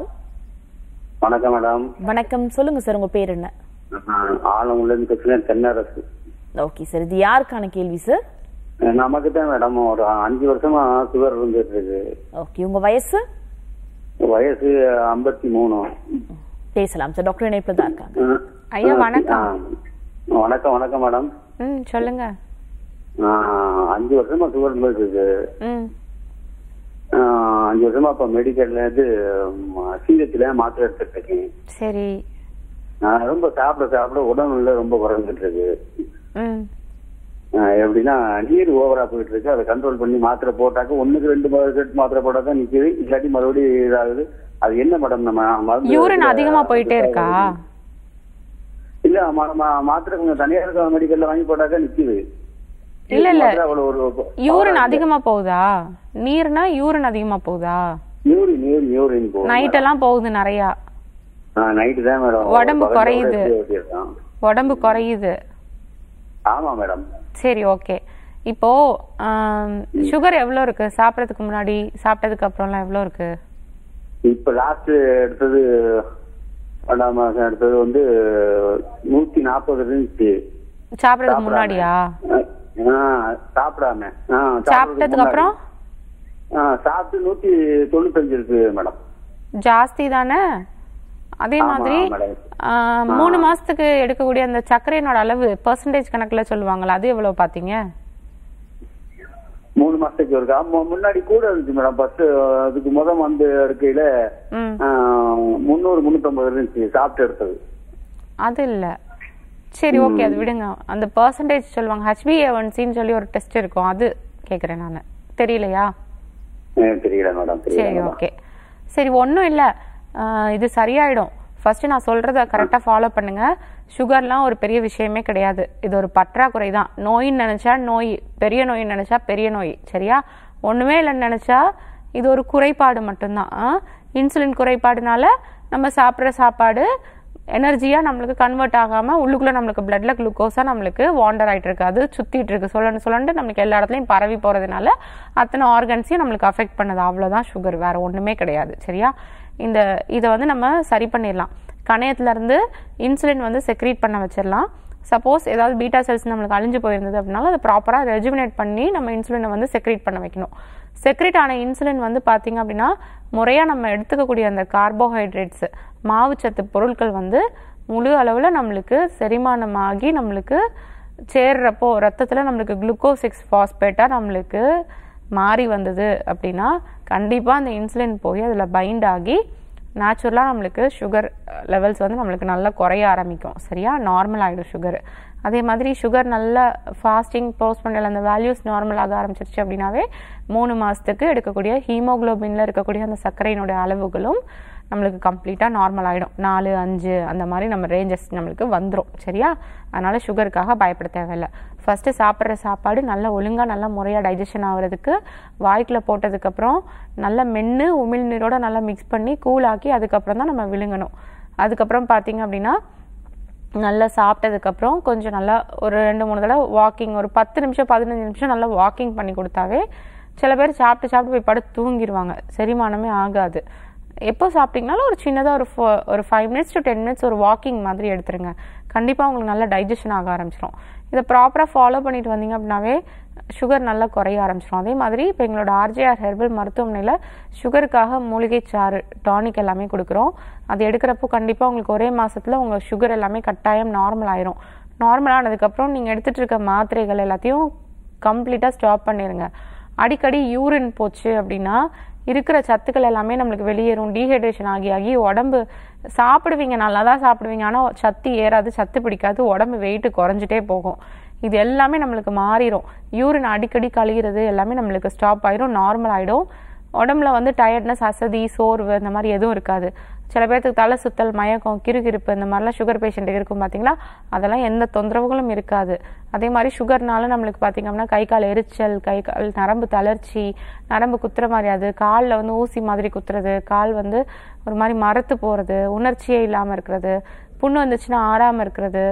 வணக்கம் மேடம் வணக்கம் சொல்லுங்க சார் உங்க பேர் என்ன ஆலங்குள்ள இருந்து பேசுறேன் தென்னரசு ஓகே சார் இது யாருக்கான கேள்வி சார் நமக்கு தான் மேடம் ஒரு அஞ்சு வருஷமா சுகர் இருந்துட்டு இருக்கு ஓகே உங்க வயசு வயசு ஐம்பத்தி மூணு பேசலாம் சார் டாக்டர் இணைப்புல தான் இருக்காங்க ஐயா, வணக்கம். ஆ, வணக்கம் வணக்கம் மேடம் ம் சொல்லுங்க ஆ, அஞ்சு வருஷமா சுகர் இருந்துட்டு இருக்கு ம் ஆ, அஞ்சு வருஷமா இப்ப மெடிக்கல்ல இது சீரத்துல மாத்திரை எடுத்துட்டு இருக்கேன் சரி நான் ரொம்ப சாப்பிட சாப்பிட உடம்புல ரொம்ப குறைஞ்சிட்டு இருக்கு ம் ஆ, எப்படின்னா நீர் ஓவரா போயிட்டு இருக்கு அதை கண்ட்ரோல் பண்ணி மாத்திரை போட்டாக்க ஒண்ணுக்கு ரெண்டு செட் மாத்திரை போட்டாக்க நிக்குது இல்லாட்டி மறுபடியும் இதாகுது அது என்ன மேடம் நம்ம மருந்து யூரின் அதிகமா போயிட்டே இருக்கா இல்ல ம- ம- மாத்திரை கொஞ்சம் தனியா இருக்க மெடிக்கல்ல வாங்கி போட்டாக்க நிக்குது இல்ல, இல்ல. மாத்திரை அவ்வளவு ஒரு யூரின் அதிகமா போகுதா நீர்னா யூரின் அதிகமா போகுதா யூரின் யூரின் யூரின் போகும் நைட் எல்லாம் போகுது நிறையா நைட்டு தான் மேடம் உடம்பு பகல்ல குறையுது. கூட எப்படி இருக்கும்? உடம்பு குறையுது ஆமா மேடம் சரி ஓகே இப்போ சுகர் எவ்வளோ இருக்கு சாப்பிட்றதுக்கு முன்னாடி சாப்பிட்டதுக்கு அப்புறம்லாம் எவ்வளோ இருக்கு இப்ப லாஸ்ட் எடுத்தது ரெண்டாம் மாசம் எடுத்தது வந்து நூத்தி நாற்பது இருந்துச்சு சாப்பிட்றதுக்கு முன்னாடியா ஆ, சாப்பிடாம ஆ, சாப்பிடுறதுக்கு சாப்பிட்டதுக்கு அப்புறம் முன்னாடி. ஆ, சாப்பிட்டு நூத்தி தொண்ணூத்தஞ்சு இருக்கு மேடம் ஜாஸ்தி தானே அதே ஆமா, மாதிரி மேடம். ஆ, மூணு மாசத்துக்கு எடுக்கக்கூடிய அந்த சர்க்கரையினோட அளவு பெர்சன்டேஜ் கணக்குல சொல்லுவாங்கல்ல அது எவ்வளவு பாத்தீங்க மூணு மாசத்துக்கு இருக்கா மு- முன்னாடி கூட இருந்துச்சு மேடம் பத்து அதுக்கு முத வந்து எடுக்கையில ம் ஆ, முந்நூறு முன்னூத்தம்பது இருந்துச்சு சாப்பிட்டு எடுத்தது அது இல்ல சரி ஓகே அது விடுங்க அந்த பெர்சன்டேஜ் சொல்லுவாங்க ஹெச்பிஏஒன்சின்னு சொல்லி ஒரு டெஸ்ட் இருக்கும் அது கேக்குறேன் நான் தெரியலையா எனக்கு தெரியல மேடம் தெரியல சரி மேடம். ஓகே சரி ஒன்றும் இல்லை இது சரியாயிடும் ஃபர்ஸ்ட் நான் சொல்றத கரெக்டாக ஃபாலோ பண்ணுங்க சுகர்லாம் ஒரு பெரிய விஷயமே கிடையாது இது ஒரு பற்றாக்குறை தான் நோயின்னு நினைச்சா நோய் பெரிய நோயின்னு நினைச்சா பெரிய நோய் சரியா ஒண்ணுமே இல்லைன்னு நினைச்சா இது ஒரு குறைபாடு மட்டும்தான் இன்சுலின் குறைபாடுனால நம்ம சாப்பிட்ற சாப்பாடு எனர்ஜியா நம்மளுக்கு கன்வெர்ட் ஆகாம உள்ளுக்குள்ள நம்மளுக்கு பிளட்ல குளுக்கோஸா நம்மளுக்கு வாண்டர் ஆயிட்டு இருக்கு அது சுத்திட்டு இருக்கு சொல்லணும் சொல்லண்டு நம்மளுக்கு எல்லா இடத்துலயும் பரவி போறதுனால அத்தனை ஆர்கன்ஸையும் நம்மளுக்கு அஃபெக்ட் பண்ணுது அவ்வளவுதான் சுகர் வேற ஒண்ணுமே கிடையாது சரியா இந்த இதை வந்து நம்ம சரி பண்ணிடலாம் கணையத்துல இருந்து இன்சுலின் வந்து செக்ரீட் பண்ண வச்சிடலாம் சப்போஸ் ஏதாவது பீட்டா செல்ஸ் நம்மளுக்கு அழிஞ்சு போயிருந்தது அப்படின்னாலும் அதை ப்ராப்பராக ரெஜுமினேட் பண்ணி நம்ம இன்சுலினை வந்து செக்ரீட் பண்ண வைக்கணும் செக்ரீட் ஆன இன்சுலின் வந்து பார்த்தீங்க அப்படின்னா முறையாக நம்ம எடுத்துக்கக்கூடிய அந்த கார்போஹைட்ரேட்ஸ் மாவுச்சத்து பொருட்கள் வந்து முழு அளவில் நம்மளுக்கு செரிமானமாகி நம்மளுக்கு சேர்றப்போ ரத்தத்தில் நம்மளுக்கு குளுக்கோஸ் சிக்ஸ் ஃபாஸ்பேட்டாக நம்மளுக்கு மாறி வந்தது அப்படின்னா கண்டிப்பாக அந்த இன்சுலின் போய் அதில் பைண்ட் ஆகி நேச்சுரலாக நம்மளுக்கு சுகர் லெவல்ஸ் வந்து நம்மளுக்கு நல்லா குறைய ஆரம்பிக்கும் சரியா நார்மல் ஆகிடும் சுகர் அதே மாதிரி சுகர் நல்லா ஃபாஸ்டிங் போஸ்ட் பண்ணல அந்த வேல்யூஸ் நார்மல் ஆக ஆரம்பிச்சிருச்சு அப்படின்னாவே மூணு மாதத்துக்கு எடுக்கக்கூடிய ஹீமோகுளோபின்ல இருக்கக்கூடிய அந்த சர்க்கரையினுடைய அளவுகளும் நம்மளுக்கு கம்ப்ளீட்டாக நார்மல் ஆகிடும் நாலு அஞ்சு அந்த மாதிரி நம்ம ரேஞ்சஸ் நம்மளுக்கு வந்துடும் சரியா அதனால சுகருக்காக பயப்பட தேவையில்லை ஃபஸ்ட்டு சாப்பிட்ற சாப்பாடு நல்லா ஒழுங்காக நல்லா முறையாக டைஜஷன் ஆகுறதுக்கு வாய்க்குள்ள போட்டதுக்கப்புறம் நல்லா மென்று உமிழ்நீரோட நல்லா மிக்ஸ் பண்ணி கூலாக்கி அதுக்கப்புறம் தான் நம்ம விழுங்கணும் அதுக்கப்புறம் பார்த்தீங்க அப்படின்னா நல்லா சாப்பிட்டதுக்கப்புறம் கொஞ்சம் நல்லா ஒரு ரெண்டு மூணு தடவை வாக்கிங் ஒரு பத்து நிமிஷம் பதினஞ்சு நிமிஷம் நல்லா வாக்கிங் பண்ணி கொடுத்தாவே சில பேர் சாப்பிட்டு சாப்பிட்டு போய் படுத்து தூங்கிடுவாங்க செரிமானமே ஆகாது எப்போ சாப்பிட்டீங்கனாலும் ஒரு சின்னதாக ஒரு ஃபோ- ஒரு five minutes to ten minutes ஒரு வாக்கிங் மாதிரி எடுத்துருங்க கண்டிப்பாக உங்களுக்கு நல்லா டைஜஷன் ஆக ஆரம்பிச்சிடும் இதை ப்ராப்பராக ஃபாலோ பண்ணிட்டு வந்தீங்க அப்படின்னாவே சுகர் நல்லா குறைய ஆரம்பிச்சிடும் அதே மாதிரி இப்போ எங்களோட ஆர்ஜேஆர் ஹெர்பல் மருத்துவமனையில் சுகருக்காக மூலிகை சாறு டானிக் எல்லாமே கொடுக்குறோம் அது எடுக்கிறப்போ கண்டிப்பாக உங்களுக்கு ஒரே மாசத்துல உங்கள் சுகர் எல்லாமே கட்டாயம் நார்மல் ஆயிரும் நார்மல் ஆனதுக்கப்புறம் நீங்கள் எடுத்துட்டு இருக்க மாத்திரைகள் எல்லாத்தையும் கம்ப்ளீட்டாக ஸ்டாப் பண்ணிடுங்க அடிக்கடி யூரின் போச்சு அப்படின்னா இருக்கிற சத்துக்கள் எல்லாமே நம்மளுக்கு வெளியேறும் டீஹைட்ரேஷன் ஆகி ஆகி உடம்பு சாப்பிடுவீங்க நல்லா தான் சாப்பிடுவீங்க ஆனால் சத்து ஏறாது சத்து பிடிக்காது உடம்பு வெயிட் குறைஞ்சிட்டே போகும் இது எல்லாமே நம்மளுக்கு மாறிடும் யூரின் அடிக்கடி கழிகிறது எல்லாமே நம்மளுக்கு ஸ்டாப் ஆயிரும் நார்மல் ஆயிடும் உடம்புல வந்து டயர்ட்னஸ் அசதி சோர்வு இந்த மாதிரி எதுவும் இருக்காது சில பேர்த்துக்கு தலை சுத்தல் மயக்கம் கிறுகிறுப்பு இந்த மாதிரிலாம் சுகர் பேஷண்ட்டுக்கு இருக்கும் பார்த்தீங்களா அதெல்லாம் எந்த தொந்தரவுகளும் இருக்காது அதே மாதிரி சுகர்னால நம்மளுக்கு பார்த்தீங்க அப்படின்னா கை கால் எரிச்சல் கை கால் நரம்பு தளர்ச்சி நரம்பு குத்துற மாதிரி அது காலில் வந்து ஊசி மாதிரி குத்துறது கால் வந்து ஒரு மாதிரி மரத்து போகிறது உணர்ச்சியே இல்லாமல் இருக்கிறது புண்ணு வந்துச்சுன்னா ஆறாமல் இருக்கிறது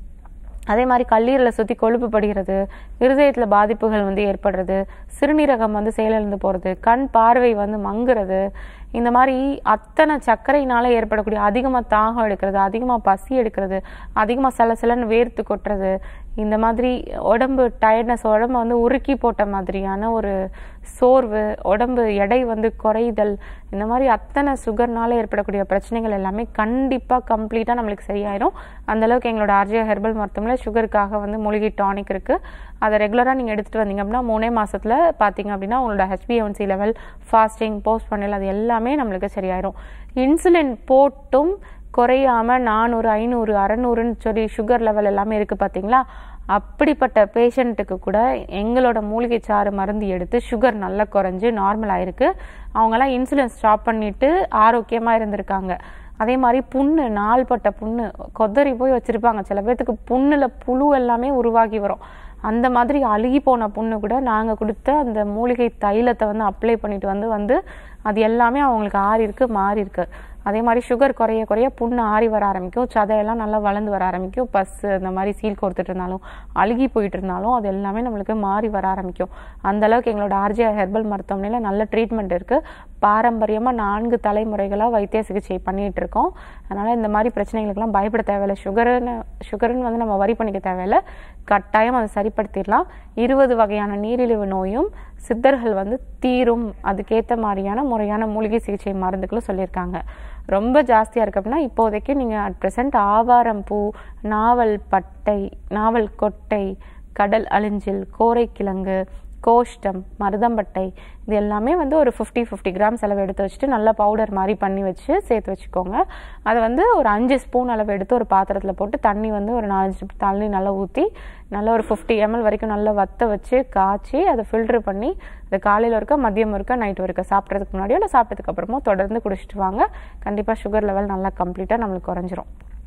அதே மாதிரி கல்லீரலை சுற்றி கொழுப்பு படுகிறது இருதயத்தில் பாதிப்புகள் வந்து ஏற்படுறது சிறுநீரகம் வந்து செயலிழந்து போகிறது கண் பார்வை வந்து மங்குறது இந்த மாதிரி அத்தனை சர்க்கரையினால ஏற்படக்கூடிய அதிகமாக தாகம் எடுக்கிறது அதிகமாக பசி எடுக்கிறது அதிகமாக சலசலன்னு வேர்த்து கொட்டுறது இந்த மாதிரி உடம்பு டயர்ட்னஸ் உடம்பு வந்து உருக்கி போட்ட மாதிரியான ஒரு சோர்வு உடம்பு எடை வந்து குறைதல் இந்த மாதிரி அத்தனை சுகர்னால ஏற்படக்கூடிய பிரச்சனைகள் எல்லாமே கண்டிப்பாக கம்ப்ளீட்டாக நம்மளுக்கு சரியாயிரும் அந்த அளவுக்கு எங்களோட ஆர்ஜியா ஹெர்பல் மருத்துவமனையில் சுகருக்காக வந்து மூலிகை டானிக் இருக்கு அதை ரெகுலராக நீங்கள் எடுத்துட்டு வந்தீங்க அப்படின்னா மூணே மாசத்துல பார்த்தீங்க அப்படின்னா உங்களோட ஹெச்பிஎன்சி லெவல் ஃபாஸ்டிங் போஸ்ட் பண்ணல அது எல்லாமே நம்மளுக்கு சரியாயிரும் இன்சுலின் போட்டும் குறையாம நானூறு ஐநூறு அறநூறுன்னு சொல்லி சுகர் லெவல் எல்லாமே இருக்கு பாத்தீங்களா அப்படிப்பட்ட பேஷண்ட்டுக்கு கூட எங்களோட மூலிகை சாறு மருந்து எடுத்து சுகர் நல்லா குறைஞ்சு நார்மல் ஆயிருக்கு அவங்கெல்லாம் இன்சுலின் ஸ்டாப் பண்ணிட்டு ஆரோக்கியமா இருந்திருக்காங்க அதே மாதிரி புண்ணு நாள்பட்ட புண்ணு கொதறி போய் வச்சிருப்பாங்க சில பேர்த்துக்கு புண்ணுல புழு எல்லாமே உருவாகி வரும் அந்த மாதிரி அழுகி போன புண்ணு கூட நாங்கள் கொடுத்த அந்த மூலிகை தைலத்தை வந்து அப்ளை பண்ணிட்டு வந்து வந்து அது எல்லாமே அவங்களுக்கு ஆறி இருக்கு மாறி இருக்கு அதே மாதிரி சுகர் குறைய குறைய புண்ணு ஆறி வர ஆரம்பிக்கும் சதையெல்லாம் நல்லா வளர்ந்து வர ஆரம்பிக்கும் பஸ் இந்த மாதிரி சீல் கோர்த்துட்டு இருந்தாலும் அழுகி போயிட்டு இருந்தாலும் அது எல்லாமே நம்மளுக்கு மாறி வர ஆரம்பிக்கும் அந்த அளவுக்கு எங்களோட ஆர்ஜே ஹெர்பல் மருத்துவமனையில் நல்ல ட்ரீட்மெண்ட் இருக்கு பாரம்பரியமாக நான்கு தலைமுறைகளாக வைத்திய சிகிச்சை பண்ணிட்டு இருக்கோம் அதனால இந்த மாதிரி பிரச்சனைகளுக்கெல்லாம் பயப்பட தேவையில்லை சுகருன்னு சுகருன்னு வந்து நம்ம வரி பண்ணிக்க தேவையில்லை கட்டாயம் அதை சரிப்படுத்திடலாம் இருபது வகையான நீரிழிவு நோயும் சித்தர்கள் வந்து தீரும் அதுக்கேற்ற மாதிரியான முறையான மூலிகை சிகிச்சை மருந்துகளும் சொல்லியிருக்காங்க ரொம்ப ஜாஸ்தியாக இருக்கு அப்படின்னா இப்போதைக்கு நீங்கள் அட் ப்ரெசென்ட் ஆவாரம் பூ நாவல் பட்டை நாவல் கொட்டை கடல் அழிஞ்சில் கோரைக்கிழங்கு கோஷ்டம் மருதம்பட்டை இது எல்லாமே வந்து ஒரு ஃபிஃப்டி ஃபிஃப்டி கிராம்ஸ் அளவு எடுத்து வச்சுட்டு நல்லா பவுடர் மாதிரி பண்ணி வச்சு சேர்த்து வச்சுக்கோங்க அதை வந்து ஒரு அஞ்சு ஸ்பூன் அளவு எடுத்து ஒரு பாத்திரத்தில் போட்டு தண்ணி வந்து ஒரு நாலஞ்சு தண்ணி நல்லா ஊற்றி நல்லா ஒரு ஃபிஃப்டி எம்எல் வரைக்கும் நல்லா வத்த வச்சு காய்ச்சி அதை ஃபில்டர் பண்ணி அது காலையில் இருக்க மதியம் இருக்க நைட் இருக்க சாப்பிட்றதுக்கு முன்னாடியோ இல்லை சாப்பிட்டதுக்கு அப்புறமோ தொடர்ந்து குடிச்சிட்டு வாங்க கண்டிப்பாக சுகர் லெவல் நல்லா கம்ப்ளீட்டாக நம்மளுக்கு குறைஞ்சிரும்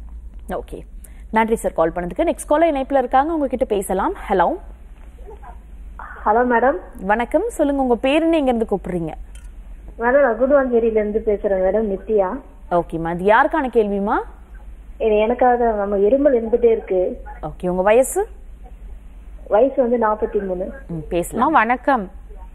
ஓகே நன்றி சார் கால் பண்ணதுக்கு நெக்ஸ்ட் காலர் இணைப்புல இருக்காங்க உங்ககிட்ட பேசலாம் ஹலோ ஹலோ மேடம் வணக்கம் சொல்லுங்க உங்க பேருன்னு எங்க இருந்து கூப்பிடுறீங்க மேடம் நான் குடுவாஞ்சேரியில இருந்து பேசுறேன் மேடம் நித்யா ஓகேம்மா இது யாருக்கான கேள்விமா இது எனக்காக நம்ம இருமல் இருந்துட்டே இருக்கு ஓகே உங்க வயசு வயசு வந்து நாற்பத்தி மூணு ம், அம்மா பேசலாம் வணக்கம்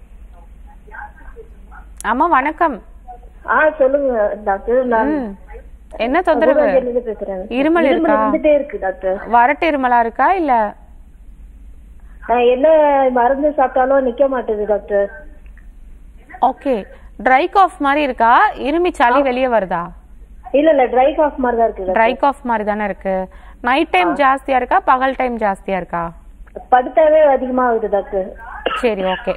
அம்மா வணக்கம் ஆ சொல்லுங்க டாக்டர் நான் ம். என்ன தொந்தரவு குடுவாஞ்சேரியில இருந்து பேசுறேன் இருமல் இருக்கா? இருந்துட்டே இருக்கு டாக்டர் வறட்டு இருமலா இருக்கா இல்ல நான் என்ன மருந்து சாப்பிட்டாலும் நிக்க மாட்டேது டாக்டர் ஓகே ட்ரை காஃப் மாதிரி இருக்கா இருமி சளி வெளியே வருதா இல்ல இல்ல ட்ரை காஃப் மாதிரி தான் இருக்கு ட்ரை காஃப் மாதிரி தானே இருக்கு நைட் டைம் ஜாஸ்தியா இருக்கா பகல் டைம் ஜாஸ்தியா இருக்கா படுத்தாவே அதிகமா ஆகுது டாக்டர் சரி ஓகே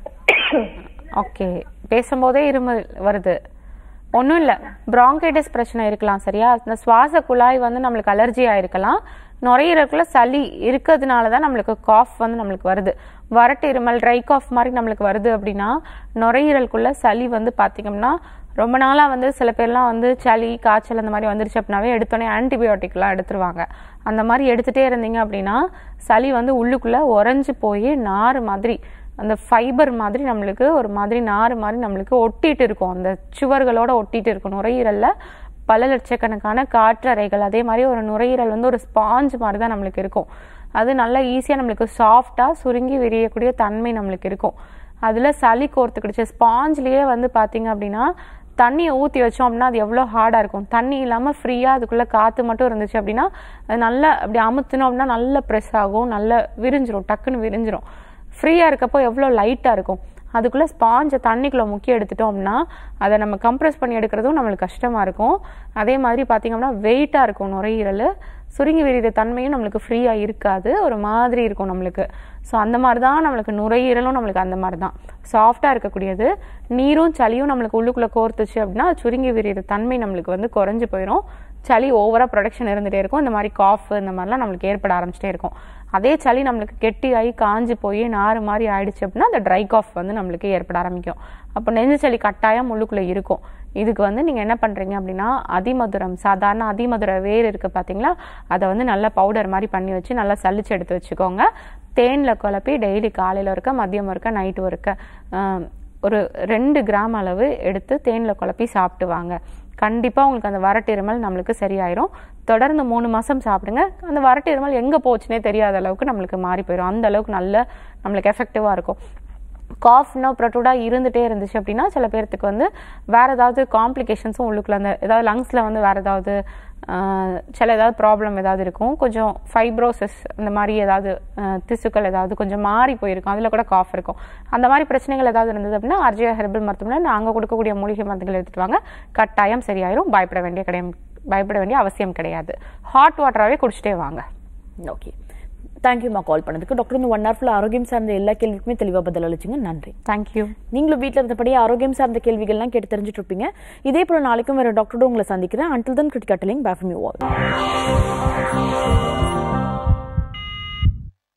ஓகே பேசும்போதே இருமல் வருது ஒன்றும் இல்லை bronchitis பிரச்சனை இருக்கலாம் சரியா இந்த சுவாச குழாய் வந்து நம்மளுக்கு அலர்ஜி ஆயிருக்கலாம் நுரையீரலுக்குள்ள சளி இருக்கிறதுனால தான் நம்மளுக்கு காஃப் வந்து நம்மளுக்கு வருது வறட்டு இருமல் ட்ரை காஃப் மாதிரி நம்மளுக்கு வருது அப்படின்னா நுரையீரலுக்குள்ள சளி வந்து பார்த்தீங்கன்னா ரொம்ப நாளாக வந்து சில பேர்லாம் வந்து சளி காய்ச்சல் அந்த மாதிரி வந்துருச்சு அப்படின்னாவே எடுத்தோடனே ஆன்டிபயோட்டிக்லாம் எடுத்துருவாங்க அந்த மாதிரி எடுத்துகிட்டே இருந்தீங்க அப்படின்னா சளி வந்து உள்ளுக்குள்ளே உறைஞ்சு போய் நார் மாதிரி அந்த ஃபைபர் மாதிரி நம்மளுக்கு ஒரு மாதிரி நார் மாதிரி நம்மளுக்கு ஒட்டிட்டு இருக்கும் அந்த சுவர்களோட ஒட்டிட்டு இருக்கும் நுரையீரல்ல பல லட்சக்கணக்கான காற்றறைகள் அதே மாதிரி ஒரு நுரையீரல் வந்து ஒரு ஸ்பாஞ்ச் மாதிரி தான் நம்மளுக்கு இருக்கும் அது நல்லா ஈஸியாக நம்மளுக்கு சாஃப்டாக சுருங்கி விரியக்கூடிய தன்மை நம்மளுக்கு இருக்கும் அதில் சளி கோர்த்துக்கிடுச்சு ஸ்பாஞ்ச்லேயே வந்து பார்த்தீங்க அப்படின்னா தண்ணியை ஊற்றி வச்சோம் அப்படின்னா அது எவ்வளோ ஹார்டாக இருக்கும் தண்ணி இல்லாமல் ஃப்ரீயாக அதுக்குள்ளே காற்று மட்டும் இருந்துச்சு அப்படின்னா அது நல்லா அப்படி அமுத்தினோம் அப்படின்னா நல்ல ப்ரெஸ் ஆகும் நல்லா விரிஞ்சிரும் டக்குன்னு விரிஞ்சிரும் ஃப்ரீயாக இருக்கப்போ எவ்வளோ லைட்டாக இருக்கும் அதுக்குள்ளே ஸ்பாஞ்சை தண்ணிக்குள்ளே முக்கி எடுத்துட்டோம் அப்படின்னா அதை நம்ம கம்ப்ரெஸ் பண்ணி எடுக்கிறதும் நம்மளுக்கு கஷ்டமாக இருக்கும் அதே மாதிரி பார்த்திங்க அப்படின்னா வெயிட்டாக இருக்கும் நுரையீரல் சுருங்கி விரிகிற தன்மையும் நம்மளுக்கு ஃப்ரீயாக இருக்காது ஒரு மாதிரி இருக்கும் நம்மளுக்கு ஸோ அந்த மாதிரி தான் நம்மளுக்கு நுரையீரலும் நம்மளுக்கு அந்த மாதிரி தான் சாஃப்டாக இருக்கக்கூடியது நீரும் சளியும் நம்மளுக்கு உள்ளுக்குள்ளே கோர்த்துச்சு அப்படின்னா அது சுருங்கி விரிகிற தன்மை நம்மளுக்கு வந்து குறைஞ்சு போயிடும் சளி ஓவராக ப்ரொடக்ஷன் இருந்துகிட்டே இருக்கும் இந்த மாதிரி காஃப் இந்த மாதிரிலாம் நம்மளுக்கு ஏற்பட ஆரம்பிச்சிட்டே இருக்கும் அதே சளி நம்மளுக்கு கெட்டியாகி காஞ்சு போய் நாறு மாதிரி ஆயிடுச்சு அப்படின்னா அந்த ட்ரை காஃப் வந்து நம்மளுக்கு ஏற்பட ஆரம்பிக்கும் அப்போ நெஞ்சு சளி கட்டாயம் உள்ளுக்குள்ளே இருக்கும் இதுக்கு வந்து நீங்கள் என்ன பண்ணுறீங்க அப்படின்னா அதிமதுரம் சாதாரண அதிமதுர வேர் இருக்குது பார்த்தீங்களா அதை வந்து நல்லா பவுடர் மாதிரி பண்ணி வச்சு நல்லா சலிச்சு எடுத்து வச்சுக்கோங்க தேனில் குழப்பி டெய்லி காலையில் இருக்க மதியம் இருக்க நைட்டு இருக்க ஆஹ், ஒரு ரெண்டு கிராம் அளவு எடுத்து தேனில் குழப்பி சாப்பிட்டு வாங்க கண்டிப்பாக உங்களுக்கு அந்த வறட்டு இருமல் நம்மளுக்கு சரியாயிரும் தொடர்ந்து மூணு மாதம் சாப்பிடுங்க அந்த வறட்டு இருமல் எங்கே போச்சுனே தெரியாத அளவுக்கு நம்மளுக்கு மாறி போயிடும் அந்த அளவுக்கு நல்ல நம்மளுக்கு எஃபெக்டிவாக இருக்கும் காஃப்னா ப்ரொட்டூடாக இருந்துகிட்டே இருந்துச்சு அப்படின்னா சில பேர்த்துக்கு வந்து வேறு ஏதாவது காம்ப்ளிகேஷன்ஸும் உள்ளுக்குள்ள அந்த ஏதாவது லங்ஸில் வந்து வேறு ஏதாவது ஆஹ், சில ஏதாவது ப்ராப்ளம் ஏதாவது இருக்கும் கொஞ்சம் ஃபைப்ரோசிஸ் இந்த மாதிரி ஏதாவது ஆஹ், திசுக்கள் ஏதாவது கொஞ்சம் மாறி போயிருக்கும் அதில் கூட காஃப் இருக்கும் அந்த மாதிரி பிரச்சனைகள் ஏதாவது இருந்தது அப்படின்னா அர்ஜியா ஹெர்பல் மருத்துவமனை நாங்கள் கொடுக்கக்கூடிய மூலிகை மருந்துகள் எடுத்துட்டு வாங்க கட்டாயம் சரியாயிரும் பயப்பட வேண்டிய கிடையாது பயப்பட வேண்டிய அவசியம் கிடையாது ஹாட் வாட்டராகவே குடிச்சிட்டே வாங்க ஓகே தேங்க்யூமா கால் பண்ணதுக்கு டாக்டர் இந்த ஒன் ஹவர் ஃபுல்லாக ஆரோக்கியம் சார்ந்த எல்லா கேள்விக்குமே தெளிவாக பதில் அளிச்சிங்க நன்றி தேங்க்யூ நீங்களும் வீட்டில் இருந்தபடி ஆரோக்கியம் சார்ந்த கேள்விகள்லாம் கேட்டு தெரிஞ்சுட்டு இருப்பீங்க இதே போல நாளைக்கும் வேற டாக்டரோட உங்களை சந்திக்கிறேன் அண்டில் தன் கிரிட்டிகட்டலிங் பேஃபம் யூ ஆல்